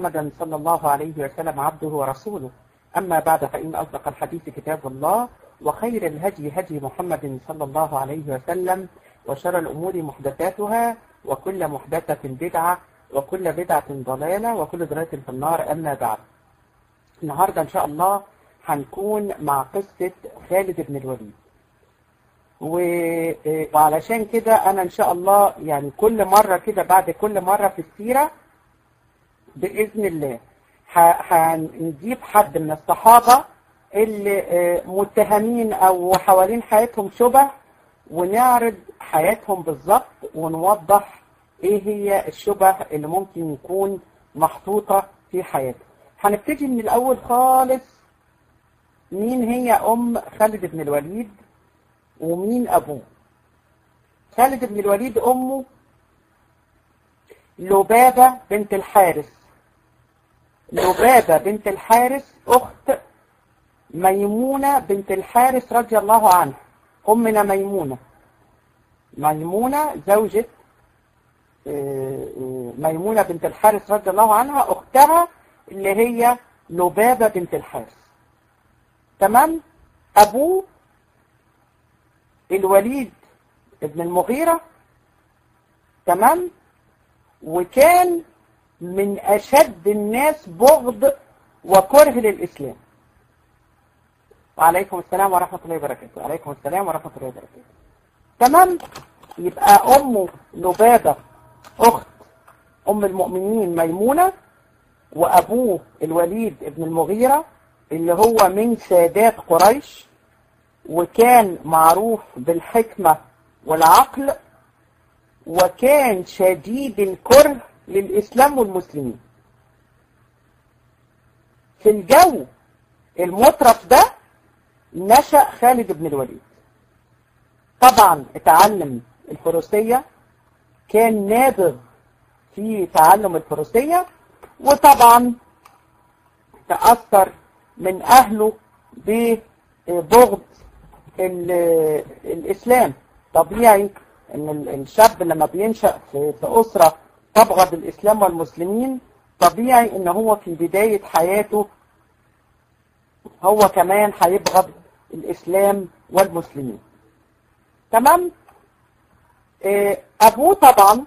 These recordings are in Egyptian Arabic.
محمدا صلى الله عليه وسلم عبده ورسوله أما بعد فإن أصدق الحديث كتاب الله وخير الهدي هدي محمد صلى الله عليه وسلم وشر الأمور محدثاتها وكل محدثة بدعة وكل بدعة ضلالة وكل ضلالة في النار أما بعد النهاردة إن شاء الله هنكون مع قصة خالد بن الوليد وعلشان كده أنا إن شاء الله يعني كل مرة كده بعد كل مرة في السيرة بإذن الله هنجيب حد من الصحابة اللي متهمين أو حوالين حياتهم شبه ونعرض حياتهم بالظبط ونوضح ايه هي الشبه اللي ممكن يكون محطوطة في حياته هنبتدي من الأول خالص مين هي أم خالد بن الوليد ومين أبوه خالد بن الوليد أمه لبابة بنت الحارث لبابة بنت الحارث أخت ميمونة بنت الحارث رضي الله عنها أمنا ميمونة ميمونة زوجة ميمونة بنت الحارث رضي الله عنها أختها اللي هي لبابة بنت الحارث تمام أبوه الوليد ابن المغيرة تمام وكان من أشد الناس بغض وكره للإسلام وعليكم السلام ورحمة الله وبركاته وعليكم السلام ورحمة الله وبركاته تمام يبقى أمه لبابة أخت أم المؤمنين ميمونة وأبوه الوليد ابن المغيرة اللي هو من سادات قريش وكان معروف بالحكمة والعقل وكان شديد الكره للإسلام والمسلمين في الجو المطرف ده نشأ خالد بن الوليد طبعا اتعلم الفروسية كان نابغ في تعلم الفروسية وطبعا تأثر من أهله ببغض الإسلام طبيعي ان الشاب لما بينشأ في أسرة تبغض الإسلام والمسلمين طبيعي ان هو في بداية حياته هو كمان هيبغض الإسلام والمسلمين تمام أبوه طبعا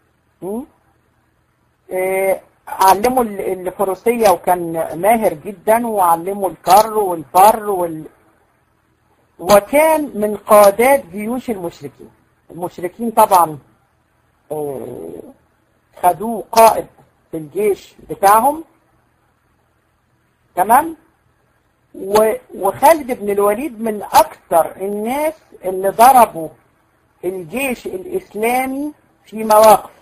علمه الفروسية وكان ماهر جدا وعلمه الكر والفر وال... وكان من قادات جيوش المشركين المشركين طبعا خدوه قائد في الجيش بتاعهم تمام وخالد بن الوليد من أكثر الناس اللي ضربوا الجيش الإسلامي في مواقف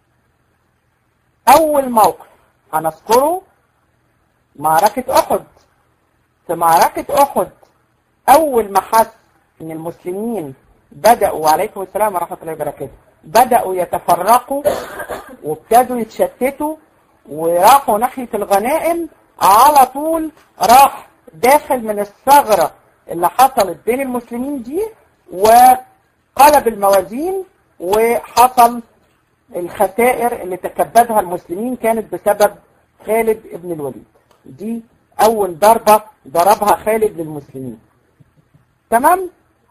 أول موقف هنذكره معركة أحد في معركة أحد أول ما حس إن المسلمين بدأوا عليكم السلام ورحمة الله وبركاته بدأوا يتفرقوا وابتدوا يتشتتوا وراحوا ناحية الغنائم على طول راح داخل من الثغرة اللي حصلت بين المسلمين دي وقلب الموازين وحصل الخسائر اللي تكبدها المسلمين كانت بسبب خالد ابن الوليد دي أول ضربة ضربها خالد للمسلمين تمام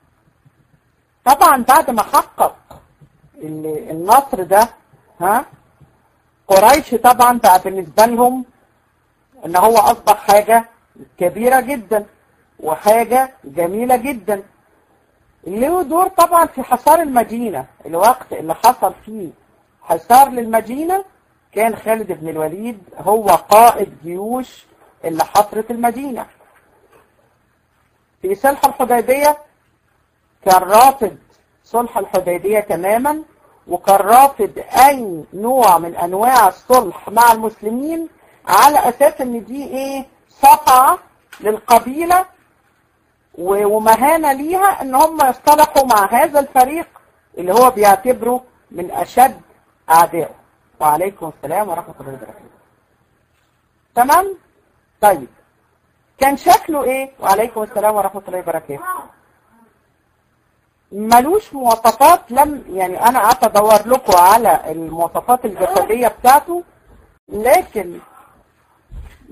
طبعا بعد ما حقق النصر ده ها قريش طبعا بقى بالنسبة لهم ان هو اصبح حاجة كبيرة جدا وحاجة جميلة جدا اللي له دور طبعا في حصار المدينة الوقت اللي حصل فيه حصار للمدينة كان خالد بن الوليد هو قائد جيوش اللي حصرت المدينة في صلح الحديبية كان رافض صلح الحديبية تماما وكان رافض أي نوع من أنواع الصلح مع المسلمين على أساس إن دي إيه صفعة للقبيلة ومهانة ليها إن هم يصطلحوا مع هذا الفريق اللي هو بيعتبره من أشد أعدائه وعليكم السلام ورحمة الله وبركاته تمام؟ طيب كان شكله ايه وعليكم السلام ورحمة الله وبركاته ملوش مواصفات لم يعني انا قعدت ادور لكم على المواصفات الجسدية بتاعته لكن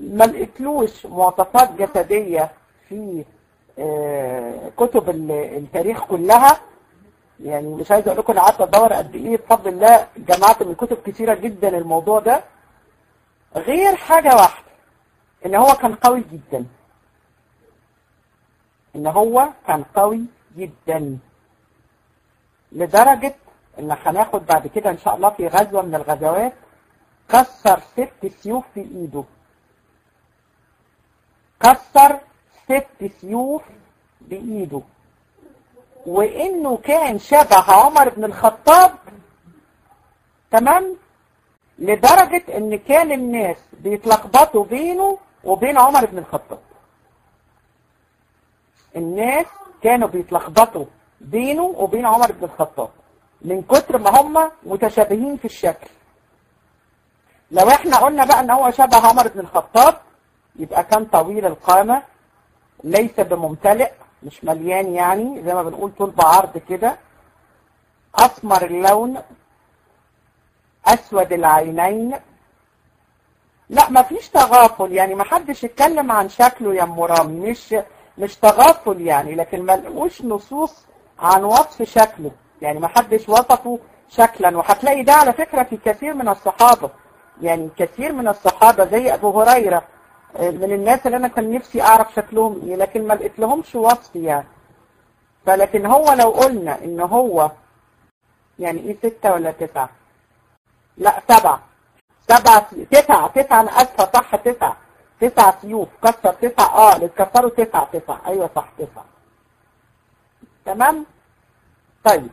ما لقيتلوش مواصفات جسدية في آه، كتب ال- التاريخ كلها يعني مش عايز اقول لكم انا قعدت ادور قد ايه بفضل الله جمعت من كتب كتيره جدا الموضوع ده غير حاجه واحده ان هو كان قوي جدا ان هو كان قوي جدا لدرجه ان هناخد بعد كده ان شاء الله في غزوه من الغزوات كسر ست سيوف في ايده كسر ست سيوف بايده وانه كان شبه عمر بن الخطاب تمام لدرجة ان كان الناس بيتلخبطوا بينه وبين عمر بن الخطاب الناس كانوا بيتلخبطوا بينه وبين عمر بن الخطاب من كتر ما هم متشابهين في الشكل لو احنا قلنا بقى ان هو شبه عمر بن الخطاب يبقى كان طويل القامة ليس بممتلئ مش مليان يعني زي ما بنقول طول بعرض كده اسمر اللون اسود العينين لا مفيش تغافل يعني ما حدش اتكلم عن شكله يا ام رامي مش مش تغافل يعني لكن ما لقوش نصوص عن وصف شكله يعني ما حدش وصفه شكلا وهتلاقي ده على فكرة في كثير من الصحابة يعني كثير من الصحابة زي ابو هريرة من الناس اللي انا كان نفسي اعرف شكلهم ايه لكن ما لقيت لهمش وصف يعني فلكن هو لو قلنا ان هو يعني ايه ستة ولا تسعة لا سبعة سبعة تسعة تسعة انا اسفة صح تسعة تسعة سيوف كسر تسعة اه اللي اتكسروا تسعة تسعة ايوه صح تسعة تمام طيب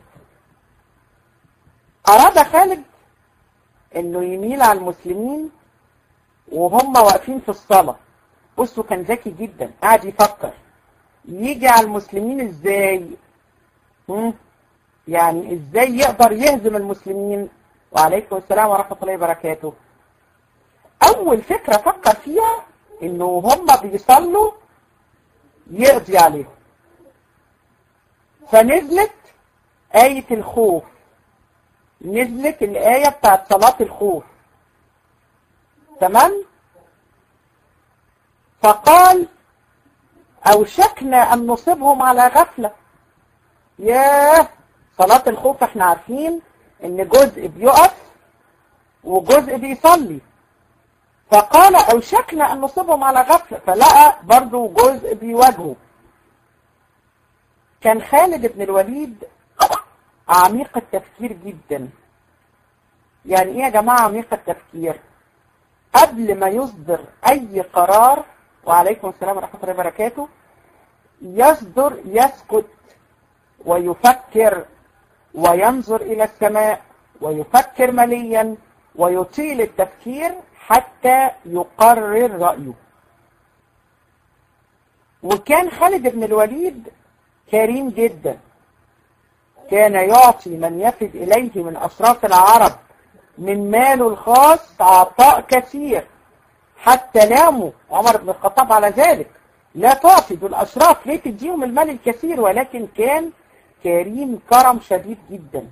اراد خالد انه يميل على المسلمين وهم واقفين في الصلاة بصوا كان ذكي جدا قاعد يفكر يجي على المسلمين ازاي هم؟ يعني ازاي يقدر يهزم المسلمين وعليكم السلام ورحمة الله وبركاته اول فكرة فكر فيها انه هم بيصلوا يقضي عليهم فنزلت آية الخوف نزلت الآية بتاعت صلاة الخوف تمام فقال أوشكنا أن نصيبهم على غفلة ياه صلاة الخوف احنا عارفين ان جزء بيقف وجزء بيصلي فقال أوشكنا أن نصيبهم على غفلة فلقى برضو جزء بيواجهه كان خالد بن الوليد عميق التفكير جدا يعني ايه يا جماعة عميق التفكير قبل ما يصدر اي قرار وعليكم السلام ورحمة الله وبركاته يصدر يسكت ويفكر وينظر الى السماء ويفكر مليا ويطيل التفكير حتى يقرر رأيه وكان خالد بن الوليد كريم جدا كان يعطي من يفد إليه من أشراف العرب من ماله الخاص عطاء كثير حتى لاموا عمر بن الخطاب على ذلك لا تعطي دول الأشراف ليه تديهم المال الكثير ولكن كان كريم كرم شديد جدا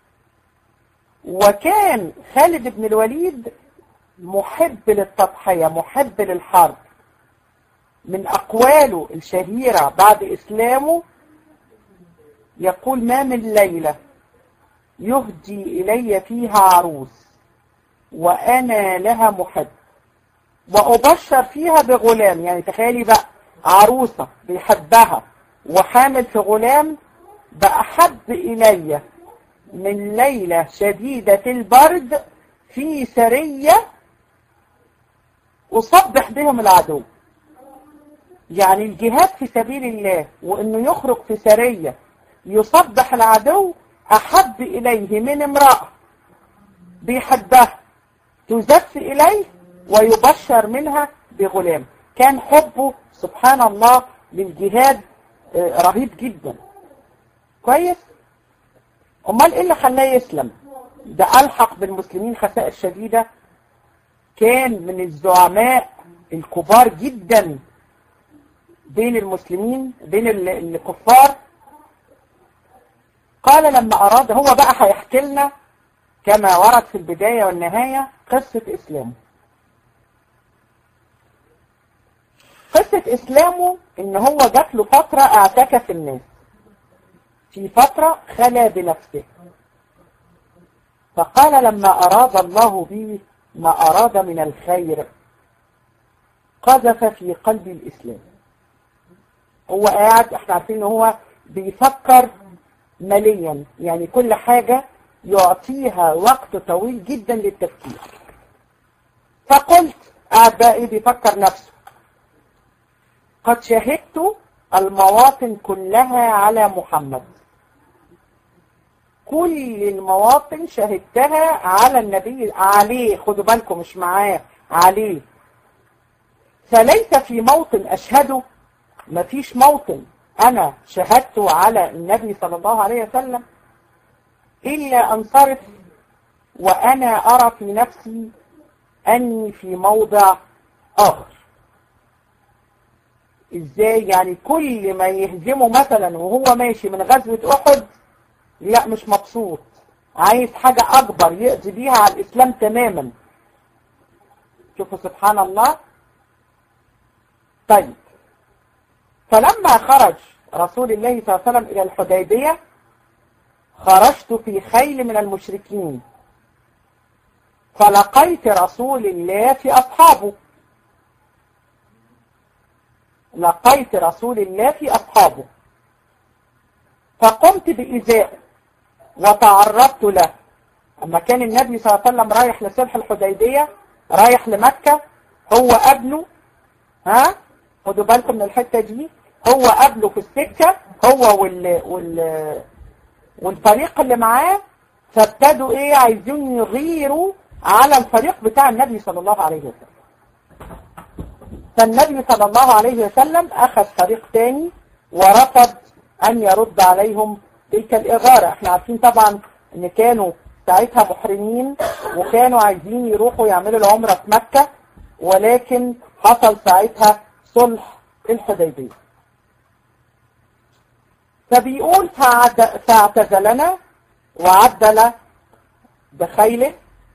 وكان خالد بن الوليد محب للتضحية محب للحرب من أقواله الشهيرة بعد إسلامه يقول ما من ليلة يهدي إلي فيها عروس وأنا لها محب وأبشر فيها بغلام يعني تخيلي بقى عروسة بيحبها وحامل في غلام بأحب إلي من ليلة شديدة البرد في سرية أصبح بهم العدو يعني الجهاد في سبيل الله وإنه يخرج في سرية يصبح العدو أحب إليه من امرأة بيحبها تزف إليه ويبشر منها بغلام كان حبه سبحان الله للجهاد رهيب جدا كويس امال ايه اللي خلاه يسلم ده الحق بالمسلمين خسائر شديدة كان من الزعماء الكبار جدا بين المسلمين بين الكفار قال لما أراد هو بقى هيحكي لنا كما ورد في البداية والنهاية قصة إسلامه قصة إسلامه إن هو جات له فترة اعتكف الناس في فترة خلا بنفسه فقال لما أراد الله بي ما أراد من الخير قذف في قلبي الإسلام هو قاعد احنا عارفين ان هو بيفكر ماليا يعني كل حاجة يعطيها وقت طويل جدا للتفكير فقلت قاعد بقى ايه بيفكر نفسه قد شهدت المواطن كلها على محمد كل المواطن شهدتها على النبي عليه خدوا بالكم مش معاه عليه فليس في موطن أشهده مفيش موطن أنا شهدته على النبي صلى الله عليه وسلم إلا أن صرف وأنا أرى في نفسي أني في موضع آخر إزاي يعني كل ما يهزمه مثلا وهو ماشي من غزوة أحد لا مش مبسوط عايز حاجة أكبر يقضي بيها على الإسلام تماما شوفوا سبحان الله طيب فلما خرج رسول الله صلى الله عليه وسلم إلى الحديبية خرجت في خيل من المشركين فلقيت رسول الله في أصحابه لقيت رسول الله في أصحابه فقمت بإزائه وتعرضت له أما كان النبي صلى الله عليه وسلم رايح لصلح الحديبية رايح لمكة هو قبله ها خدوا بالكم من الحتة دي هو قبله في السكة هو وال, وال والفريق اللي معاه فابتدوا ايه عايزين يغيروا على الفريق بتاع النبي صلى الله عليه وسلم فالنبي صلى الله عليه وسلم اخذ فريق تاني ورفض ان يرد عليهم تلك الاغارة احنا عارفين طبعا ان كانوا ساعتها محرمين وكانوا عايزين يروحوا يعملوا العمرة في مكة ولكن حصل ساعتها صلح الحديبية فبيقول فاعتزلنا وعدل بخيله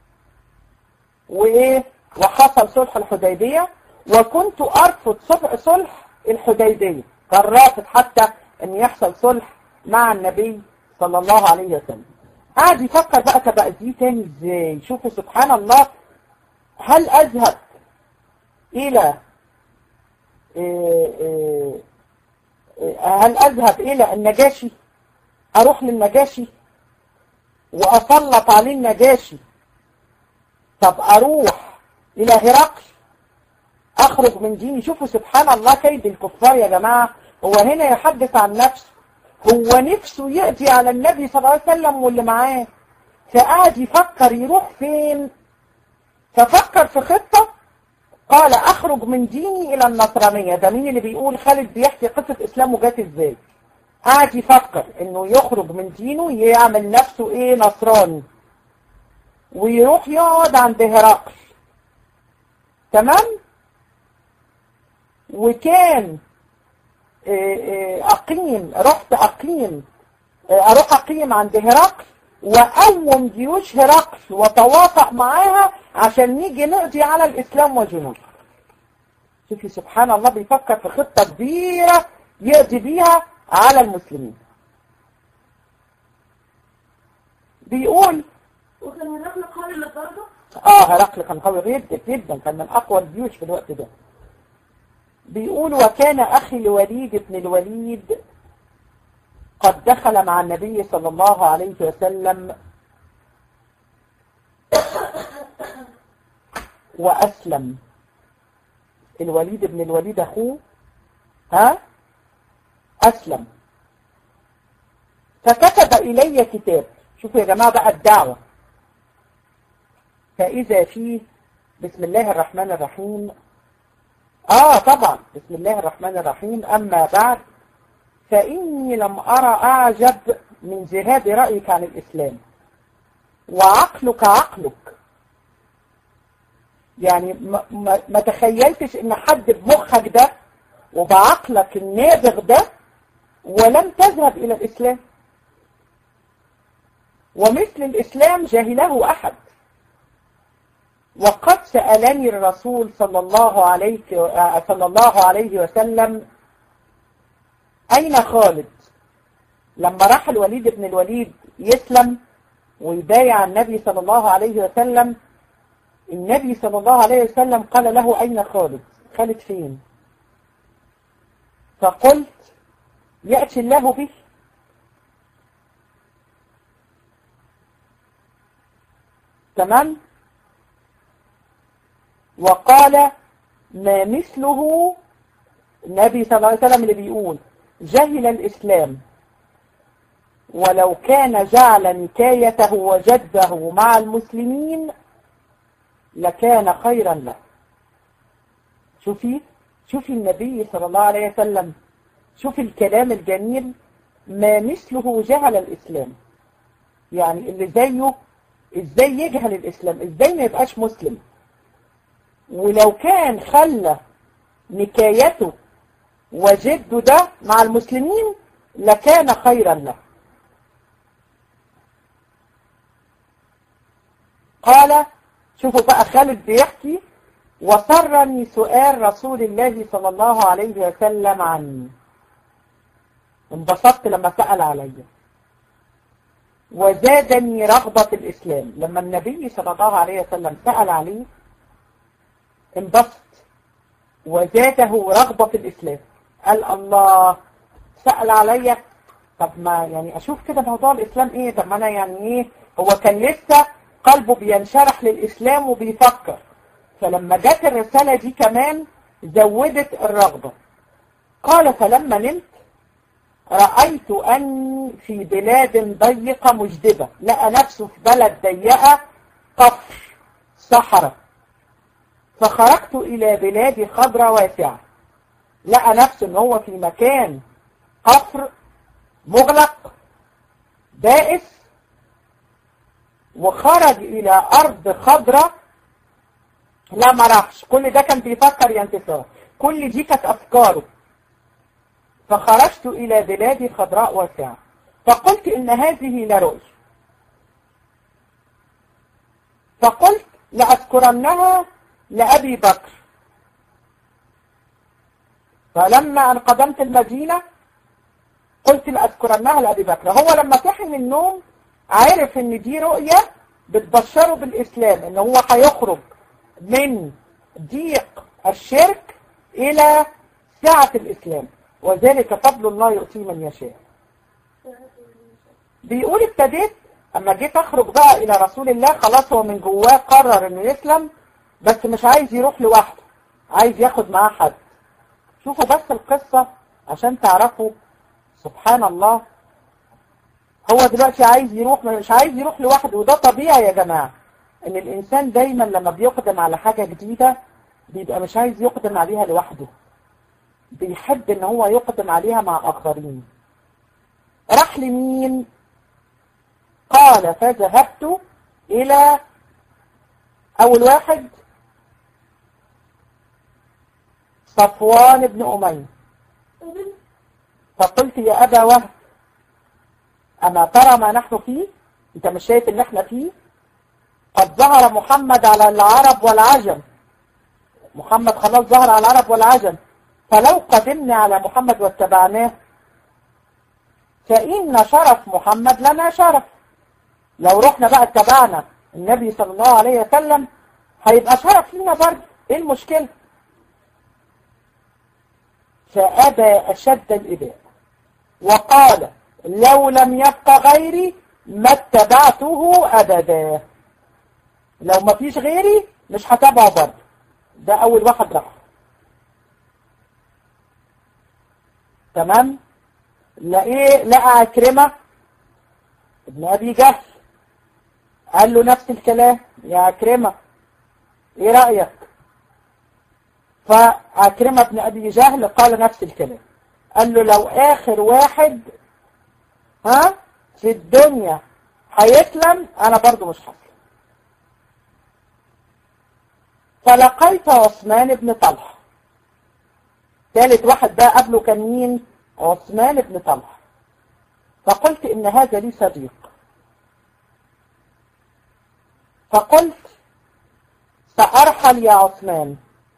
وايه وحصل صلح الحديبية وكنت ارفض صلح الحديبية كان رافض حتى ان يحصل صلح مع النبي صلى الله عليه وسلم قاعد يفكر بقى طب دي تاني ازاي شوفوا سبحان الله هل اذهب الى إيه إيه هل اذهب الى النجاشي اروح للنجاشي واسلط عليه النجاشي طب اروح الى هرقل اخرج من ديني شوفوا سبحان الله كيد الكفار يا جماعة هو هنا يحدث عن نفسه هو نفسه يأتي على النبي صلى الله عليه وسلم واللي معاه فقعد يفكر يروح فين ففكر في خطة قال اخرج من ديني الى النصرانية ده مين اللي بيقول خالد بيحكي قصة اسلامه جات ازاي قعد يفكر انه يخرج من دينه يعمل نفسه ايه نصراني ويروح يقعد عند هرقل تمام وكان اقيم رحت اقيم اروح اقيم عند هرقل واقوم جيوش هرقل وتواطأ معاها عشان نيجي نقضي على الاسلام وجنوده شوفي سبحان الله بيفكر في خطة كبيرة يقضي بيها على المسلمين بيقول وكان هرقل قوي للدرجة؟ اه هرقل كان قوي جدا جدا كان من اقوى الجيوش في الوقت ده بيقول وكان اخي الوليد بن الوليد قد دخل مع النبي صلى الله عليه وسلم وأسلم الوليد بن الوليد أخوه ها أسلم فكتب إلي كتاب شوفوا يا جماعة بقى الدعوة فإذا فيه بسم الله الرحمن الرحيم آه طبعا بسم الله الرحمن الرحيم أما بعد فإني لم أرى أعجب من جهاد رأيك عن الإسلام وعقلك عقلك يعني ما, ما, ما تخيلتش ان حد بمخك ده وبعقلك النابغ ده ولم تذهب إلى الإسلام ومثل الإسلام جهله أحد وقد سألني الرسول صلى الله عليه صلى الله عليه وسلم أين خالد لما راح الوليد بن الوليد يسلم ويبايع النبي صلى الله عليه وسلم النبي صلى الله عليه وسلم قال له أين خالد خالد فين فقلت يأتي الله به تمام وقال ما مثله النبي صلى الله عليه وسلم اللي بيقول جهل الإسلام ولو كان جعل نكايته وجده مع المسلمين لكان خيرا له شوفي شوفي النبي صلى الله عليه وسلم شوفي الكلام الجميل ما مثله جهل الإسلام يعني اللي زيه ازاي يجهل الإسلام ازاي ما يبقاش مسلم ولو كان خلى نكايته وجده ده مع المسلمين لكان خيرا له قال شوفوا بقى خالد بيحكي وسرني سؤال رسول الله صلى الله عليه وسلم عني انبسطت لما سأل علي وزادني رغبة الإسلام لما النبي صلى الله عليه وسلم سأل عليه انبسط وزاده رغبة في الإسلام قال الله سأل عليا طب ما يعني أشوف كده موضوع الإسلام إيه طب ما أنا يعني إيه هو كان لسه قلبه بينشرح للإسلام وبيفكر فلما جت الرسالة دي كمان زودت الرغبة قال فلما نمت رأيت أن في بلاد ضيقة مجدبة لقى نفسه في بلد ضيقة قفر صحراء فخرجت إلى بلاد خضراء واسعة لقى نفسه ان هو في مكان قفر مغلق بائس وخرج إلى أرض خضراء لا ما راحش كل ده كان بيفكر يا انتصار كل دي كانت أفكاره فخرجت إلى بلاد خضراء واسعة فقلت إن هذه لرؤي فقلت لأذكرنها لأبي بكر فلما أن قدمت المدينة قلت لأذكرنها لأبي بكر هو لما صحي من النوم عارف ان دي رؤية بتبشره بالإسلام ان هو هيخرج من ضيق الشرك إلى سعة الإسلام وذلك فضل الله يؤتيه من يشاء بيقول ابتديت اما جيت اخرج بقى الى رسول الله خلاص هو من جواه قرر انه يسلم بس مش عايز يروح لوحده عايز ياخد معاه حد شوفوا بس القصة عشان تعرفوا سبحان الله هو دلوقتي عايز يروح مش عايز يروح لوحده وده طبيعي يا جماعة ان الانسان دايما لما بيقدم على حاجة جديدة بيبقى مش عايز يقدم عليها لوحده بيحب ان هو يقدم عليها مع اخرين راح لمين قال فذهبت الى اول واحد صفوان بن أمية فقلت يا أبا وهب أما ترى ما نحن فيه أنت مش شايف إن إحنا فيه قد ظهر محمد على العرب والعجم محمد خلاص ظهر على العرب والعجم فلو قدمنا على محمد واتبعناه فإن شرف محمد لنا شرف لو رحنا بقى اتبعنا النبي صلى الله عليه وسلم هيبقى شرف لنا برضه ايه المشكلة فأبى أشد الإباء وقال لو لم يبق غيري ما اتبعته أبدا لو ما فيش غيري مش هتابعه برضه ده أول واحد راح تمام لقيه لقى عكرمة ابن أبي جهل قال له نفس الكلام يا عكرمة ايه رأيك فعكرمة بن أبي جهل قال نفس الكلام قال له لو آخر واحد ها في الدنيا هيسلم أنا برضو مش هسلم فلقيت عثمان بن طلحة ثالث واحد بقى قبله كان مين عثمان بن طلحة فقلت إن هذا لي صديق فقلت فأرحل يا عثمان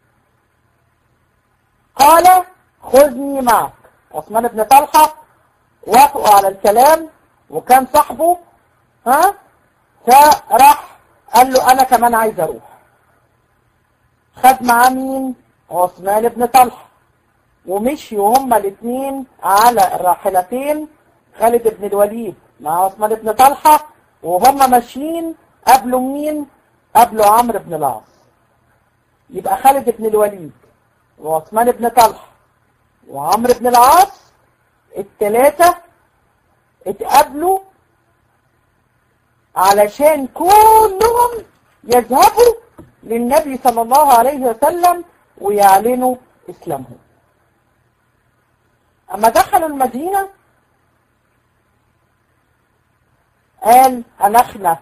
قال خذني معك عثمان بن طلحة وافقوا على الكلام وكان صاحبه ها فراح قال له انا كمان عايز اروح خد معاه مين عثمان بن طلحة ومشيوا هما الاثنين على الراحلتين خالد بن الوليد مع عثمان بن طلحة وهما ماشيين قابلوا مين قابلوا عمرو بن العاص يبقى خالد بن الوليد وعثمان بن طلحة وعمرو بن العاص الثلاثة اتقابلوا علشان كلهم يذهبوا للنبي صلى الله عليه وسلم ويعلنوا إسلامهم أما دخلوا المدينة قال أنخنا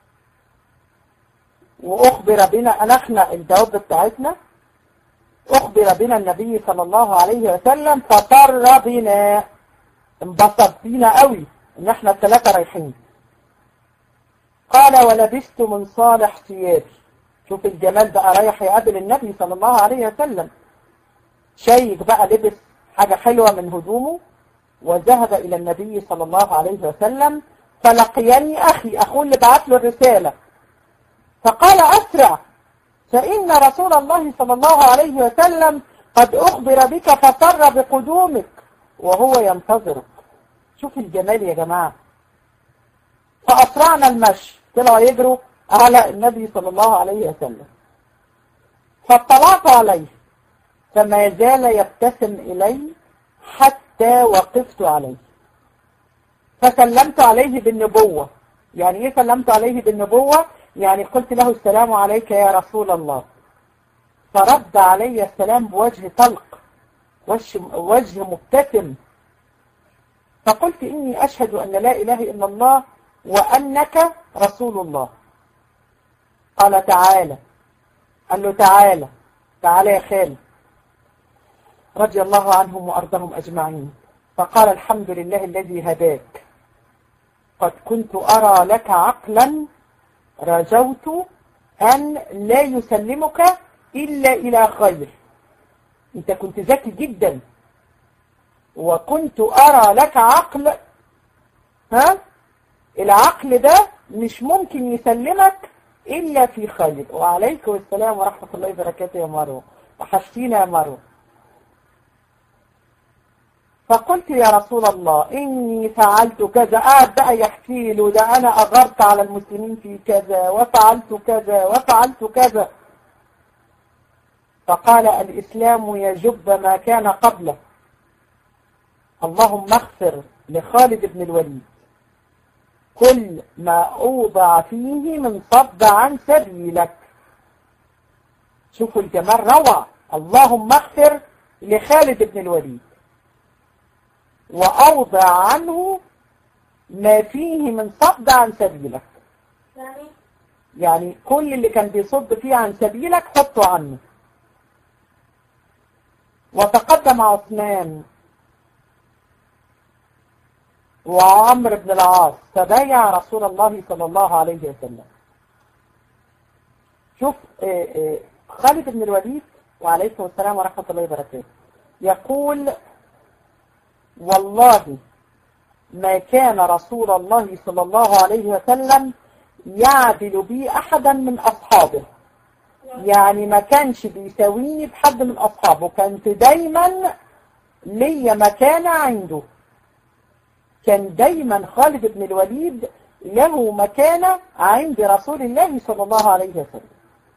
وأخبر بنا أنخنا الدواب بتاعتنا أخبر بنا النبي صلى الله عليه وسلم فطر بنا انبسط بينا قوي ان احنا الثلاثة رايحين قال ولبست من صالح ثيابي شوف الجمال بقى رايح يقابل النبي صلى الله عليه وسلم شيك بقى لبس حاجة حلوة من هدومه وذهب إلى النبي صلى الله عليه وسلم فلقيني أخي أخوه اللي بعت له الرسالة فقال أسرع فإن رسول الله صلى الله عليه وسلم قد أخبر بك فسر بقدومك وهو ينتظرك شوف الجمال يا جماعة فأسرعنا المشي طلعوا يجروا على النبي صلى الله عليه وسلم فاطلعت عليه فما زال يبتسم إلي حتى وقفت عليه فسلمت عليه بالنبوة يعني ايه سلمت عليه بالنبوة يعني قلت له السلام عليك يا رسول الله فرد علي السلام بوجه طلق وجه, وجه مبتسم فقلت إني أشهد أن لا إله إلا الله وأنك رسول الله قال تعالى قال له تعالى تعالى يا خالد رضي الله عنهم وأرضهم أجمعين فقال الحمد لله الذي هداك قد كنت أرى لك عقلا رجوت أن لا يسلمك إلا إلى خير أنت كنت ذكي جدا وكنت أرى لك عقل ها العقل ده مش ممكن يسلمك إلا في خير وعليكم السلام ورحمة الله وبركاته يا مروة وحشتينا يا مروة فقلت يا رسول الله إني فعلت كذا قاعد بقى يحكي له ده أنا أغرت على المسلمين في كذا وفعلت كذا وفعلت كذا فقال الإسلام يجب ما كان قبله اللهم اغفر لخالد بن الوليد كل ما أوضع فيه من صد عن سبيلك شوفوا الجمال روعة اللهم اغفر لخالد بن الوليد وأوضع عنه ما فيه من صد عن سبيلك يعني يعني كل اللي كان بيصد فيه عن سبيلك حطه عنه وتقدم عثمان وعمر بن العاص فبايع رسول الله صلى الله عليه وسلم شوف آه، آه، خالد بن الوليد وعليكم السلام ورحمة الله وبركاته يقول والله ما كان رسول الله صلى الله عليه وسلم يعدل بي أحدا من أصحابه يعني ما كانش بيساويني بحد من أصحابه كانت دايما ليا مكانة عنده كان دايما خالد بن الوليد له مكانة عند رسول الله صلى الله عليه وسلم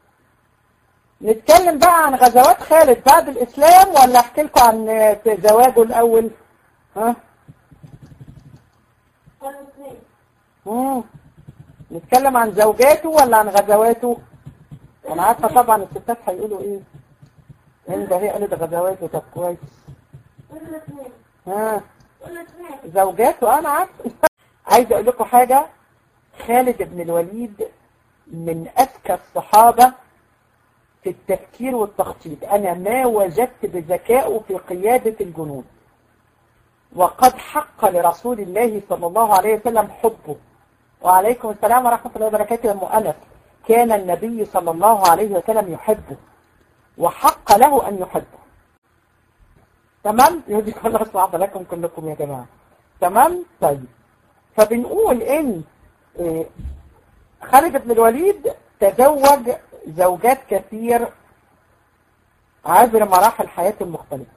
نتكلم بقى عن غزوات خالد بعد الإسلام ولا أحكي لكم عن زواجه الأول ها؟ كانوا اثنين مم. نتكلم عن زوجاته ولا عن غزواته انا عارفه طبعا الستات هيقولوا ايه انت هي قالت غزواته طب كويس قلنا اثنين ها قلنا اثنين زوجاته انا عارفه عايز اقول لكم حاجه خالد بن الوليد من اذكى الصحابه في التفكير والتخطيط انا ما وجدت بذكائه في قياده الجنود وقد حق لرسول الله صلى الله عليه وسلم حبه وعليكم السلام ورحمة الله وبركاته يا أم أنس كان النبي صلى الله عليه وسلم يحبه وحق له أن يحبه تمام يهدي الله صعب لكم كلكم يا جماعة تمام طيب فبنقول ان إيه، خالد بن الوليد تزوج زوجات كثير عبر مراحل حياته المختلفة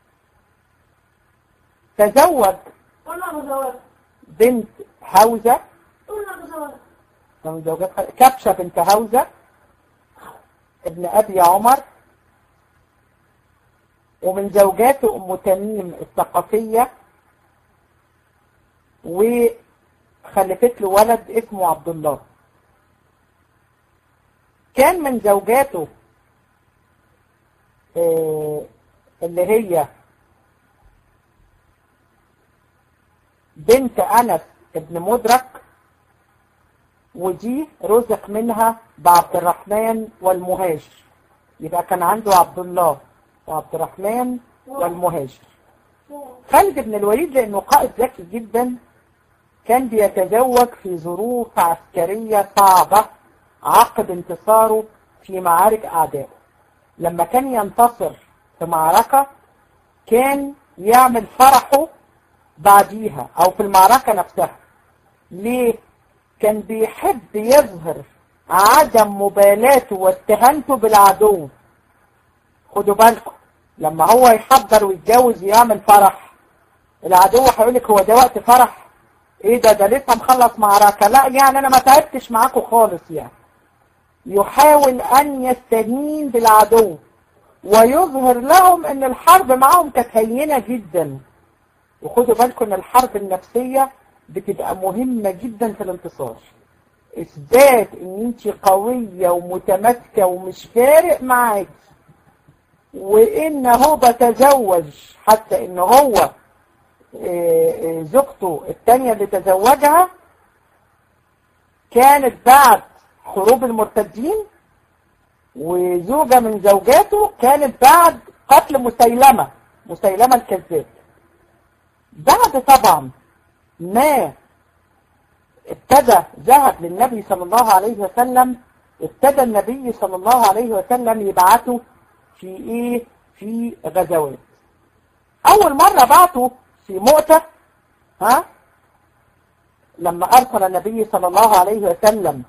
تزوج قلنا مزوجة بنت هوزة قلنا مزوجة من زوجات خالد كبشة بنت هوزة ابن أبي عمر ومن زوجاته أم تميم الثقفية وخلفت له ولد اسمه عبد الله كان من زوجاته آه، اللي هي بنت أنس ابن مدرك ودي رزق منها بعبد الرحمن والمهاجر يبقى كان عنده عبد الله وعبد الرحمن والمهاجر خالد بن الوليد لأنه قائد ذكي جدا كان بيتزوج في ظروف عسكرية صعبة عقب انتصاره في معارك أعدائه لما كان ينتصر في معركة كان يعمل فرحه بعديها أو في المعركة نفسها ليه؟ كان بيحب يظهر عدم مبالاته واستهانته بالعدو خدوا بالكم لما هو يحضر ويتجوز يعمل فرح العدو هيقول لك هو ده وقت فرح ايه ده ده لسه مخلص معركة لا يعني انا ما تعبتش معاكم خالص يعني يحاول ان يستهين بالعدو ويظهر لهم ان الحرب معهم كانت هينة جدا وخدوا بالكم ان الحرب النفسية بتبقى مهمة جدا في الانتصار اثبات ان انت قوية ومتماسكة ومش فارق معاكي وان هو بتزوج حتى ان هو آه، آه، زوجته التانية اللي تزوجها كانت بعد حروب المرتدين وزوجة من زوجاته كانت بعد قتل مسيلمة مسيلمة الكذاب بعد طبعا ما ابتدى ذهب للنبي صلى الله عليه وسلم ابتدى النبي صلى الله عليه وسلم يبعثه في ايه في غزوات اول مرة بعته في مؤتة ها لما ارسل النبي صلى الله عليه وسلم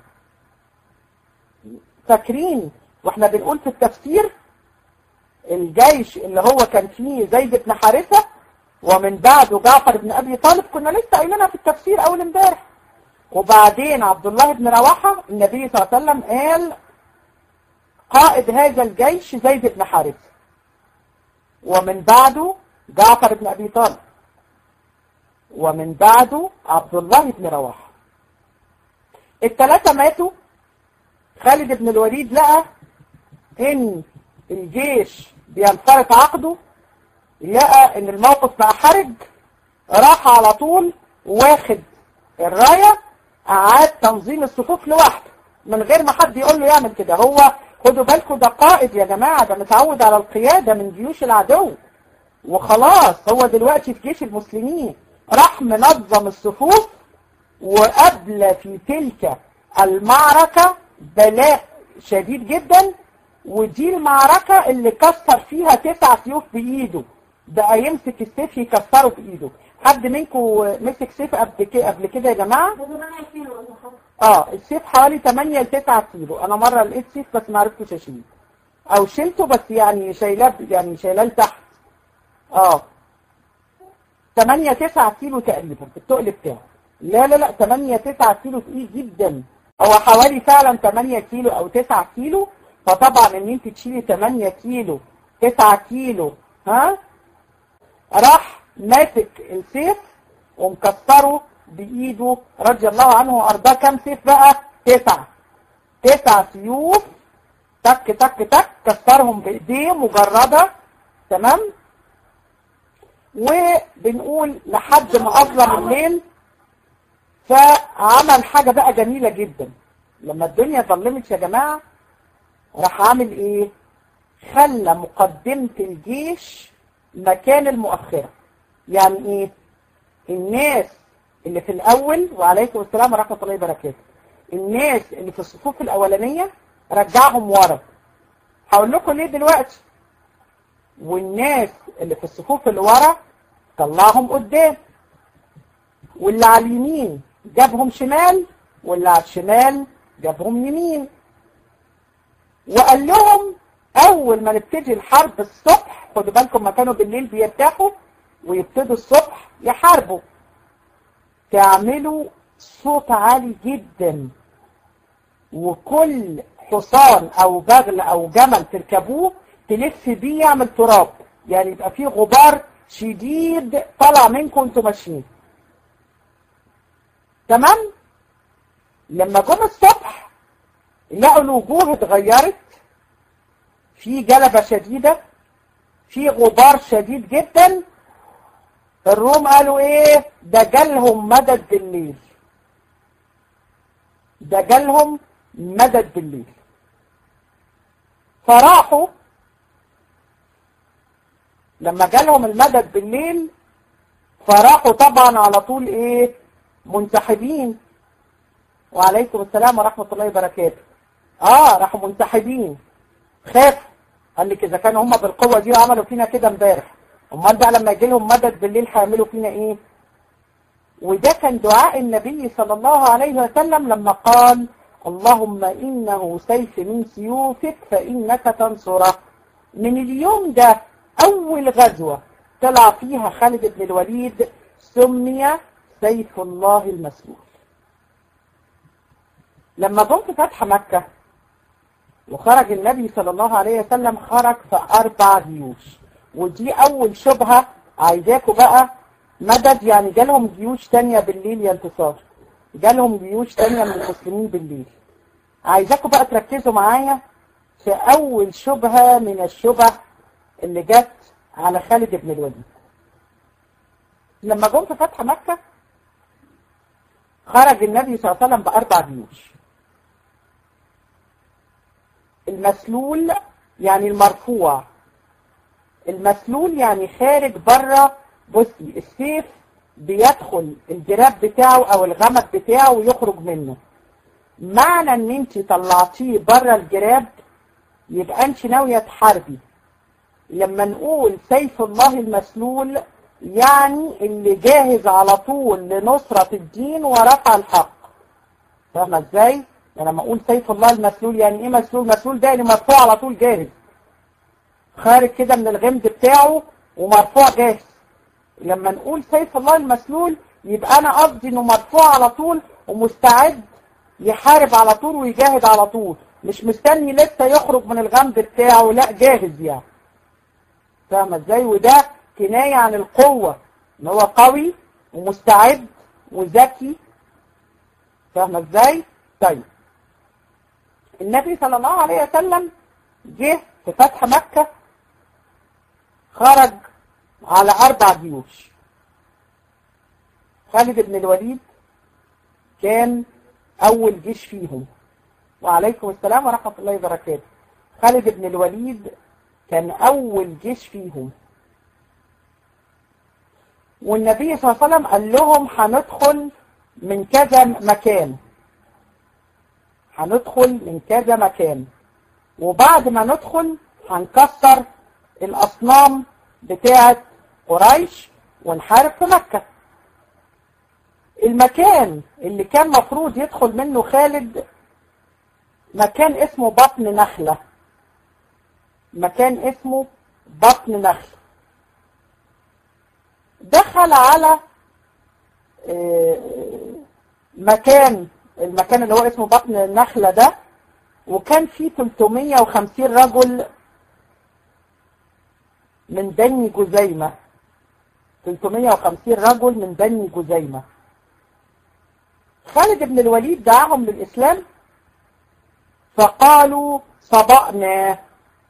فاكرين واحنا بنقول في التفسير الجيش اللي هو كان فيه زيد بن حارثة ومن بعده جعفر بن ابي طالب كنا لسه قايلينها في التفسير اول امبارح وبعدين عبد الله بن رواحة النبي صلى الله عليه وسلم قال قائد هذا الجيش زيد بن حارثة ومن بعده جعفر بن ابي طالب ومن بعده عبد الله بن رواحة الثلاثة ماتوا خالد بن الوليد لقى ان الجيش بينفرط عقده لقى ان الموقف بقى حرج راح على طول واخد الراية اعاد تنظيم الصفوف لوحده من غير ما حد يقول له يعمل كده هو خدوا بالكم ده قائد يا جماعة ده متعود على القيادة من جيوش العدو وخلاص هو دلوقتي في جيش المسلمين راح منظم الصفوف وقبل في تلك المعركة بلاء شديد جدا ودي المعركة اللي كسر فيها تسع سيوف بإيده بقى يمسك السيف يكسره بإيده حد منكم مسك سيف قبل كده قبل كده يا جماعة ده 8 كيلو ولا حاجة اه السيف حوالي 8 ل 9 كيلو انا مرة لقيت سيف بس ما عرفتش اشيله او شلته بس يعني شايلاه يعني شايلاه لتحت اه 8 9 كيلو تقريبا في التقل بتاعه لا لا لا 8 9 كيلو تقيل جدا هو حوالي فعلا 8 كيلو او 9 كيلو فطبعا ان انت تشيلي 8 كيلو 9 كيلو ها راح ماسك السيف ومكسره بايده رضي الله عنه وارضاه كام سيف بقى تسعة تسع سيوف تك تك تك كسرهم بايديه مجردة تمام وبنقول لحد ما اظلم الليل فعمل حاجة بقى جميلة جدا لما الدنيا ظلمت يا جماعة راح عامل ايه خلى مقدمة الجيش مكان المؤخرة يعني ايه الناس اللي في الاول وعليكم السلام ورحمة الله وبركاته الناس اللي في الصفوف الأولانية رجعهم ورا هقول لكم ليه دلوقتي والناس اللي في الصفوف اللي ورا طلعهم قدام واللي على اليمين جابهم شمال واللي على الشمال جابهم يمين وقال لهم اول ما نبتدي الحرب الصبح خدوا بالكم ما كانوا بالليل بيرتاحوا ويبتدوا الصبح يحاربوا تعملوا صوت عالي جدا وكل حصان او بغل او جمل تركبوه تلف بيه يعمل تراب يعني يبقى فيه غبار شديد طالع منكم انتوا ماشيين تمام لما جم الصبح لقوا الوجوه اتغيرت في جلبة شديدة في غبار شديد جدا الروم قالوا ايه ده جالهم مدد بالليل ده جالهم مدد بالليل فراحوا لما جالهم المدد بالليل فراحوا طبعا على طول ايه منسحبين وعليكم السلام ورحمة الله وبركاته اه راحوا منسحبين خافوا قال لك اذا كانوا هم بالقوة دي وعملوا فينا كده امبارح امال بقى لما يجي لهم مدد بالليل هيعملوا فينا ايه وده كان دعاء النبي صلى الله عليه وسلم لما قال اللهم إنه سيف من سيوفك فإنك تنصره من اليوم ده أول غزوة طلع فيها خالد بن الوليد سمي سيف الله المسلول لما جم في فتح مكة وخرج النبي صلى الله عليه وسلم خرج في أربع جيوش ودي أول شبهة عايزاكم بقى مدد يعني جالهم جيوش تانية بالليل يا انتصار جالهم جيوش تانية من المسلمين بالليل عايزاكم بقى تركزوا معايا في أول شبهة من الشبه اللي جت على خالد بن الوليد لما جم في فتح مكة خرج النبي صلى الله عليه وسلم بأربع جيوش المسلول يعني المرفوع المسلول يعني خارج بره بصي السيف بيدخل الجراب بتاعه او الغمد بتاعه ويخرج منه معنى ان انت طلعتيه بره الجراب يبقى انت ناوية تحاربي لما نقول سيف الله المسلول يعني اللي جاهز على طول لنصرة الدين ورفع الحق فاهمة ازاي؟ يعني لما اقول سيف الله المسلول يعني ايه مسلول؟ مسلول ده يعني مرفوع على طول جاهز خارج كده من الغمد بتاعه ومرفوع جاهز لما نقول سيف الله المسلول يبقى انا قصدي انه مرفوع على طول ومستعد يحارب على طول ويجاهد على طول مش مستني لسه يخرج من الغمد بتاعه لا جاهز يعني فاهمه ازاي وده كناية عن القوة ان هو قوي ومستعد وذكي فاهمه ازاي طيب النبي صلى الله عليه وسلم جه في فتح مكة خرج على أربع جيوش خالد بن الوليد كان أول جيش فيهم وعليكم السلام ورحمة الله وبركاته خالد بن الوليد كان أول جيش فيهم والنبي صلى الله عليه وسلم قال لهم هندخل من كذا مكان هندخل من كذا مكان وبعد ما ندخل هنكسر الأصنام بتاعة قريش ونحارب في مكة المكان اللي كان مفروض يدخل منه خالد مكان اسمه بطن نخلة مكان اسمه بطن نخلة دخل على مكان المكان اللي هو اسمه بطن النخلة ده وكان فيه 350 رجل من بني جزيمة 350 رجل من بني جزيمة خالد بن الوليد دعاهم للإسلام فقالوا صبأنا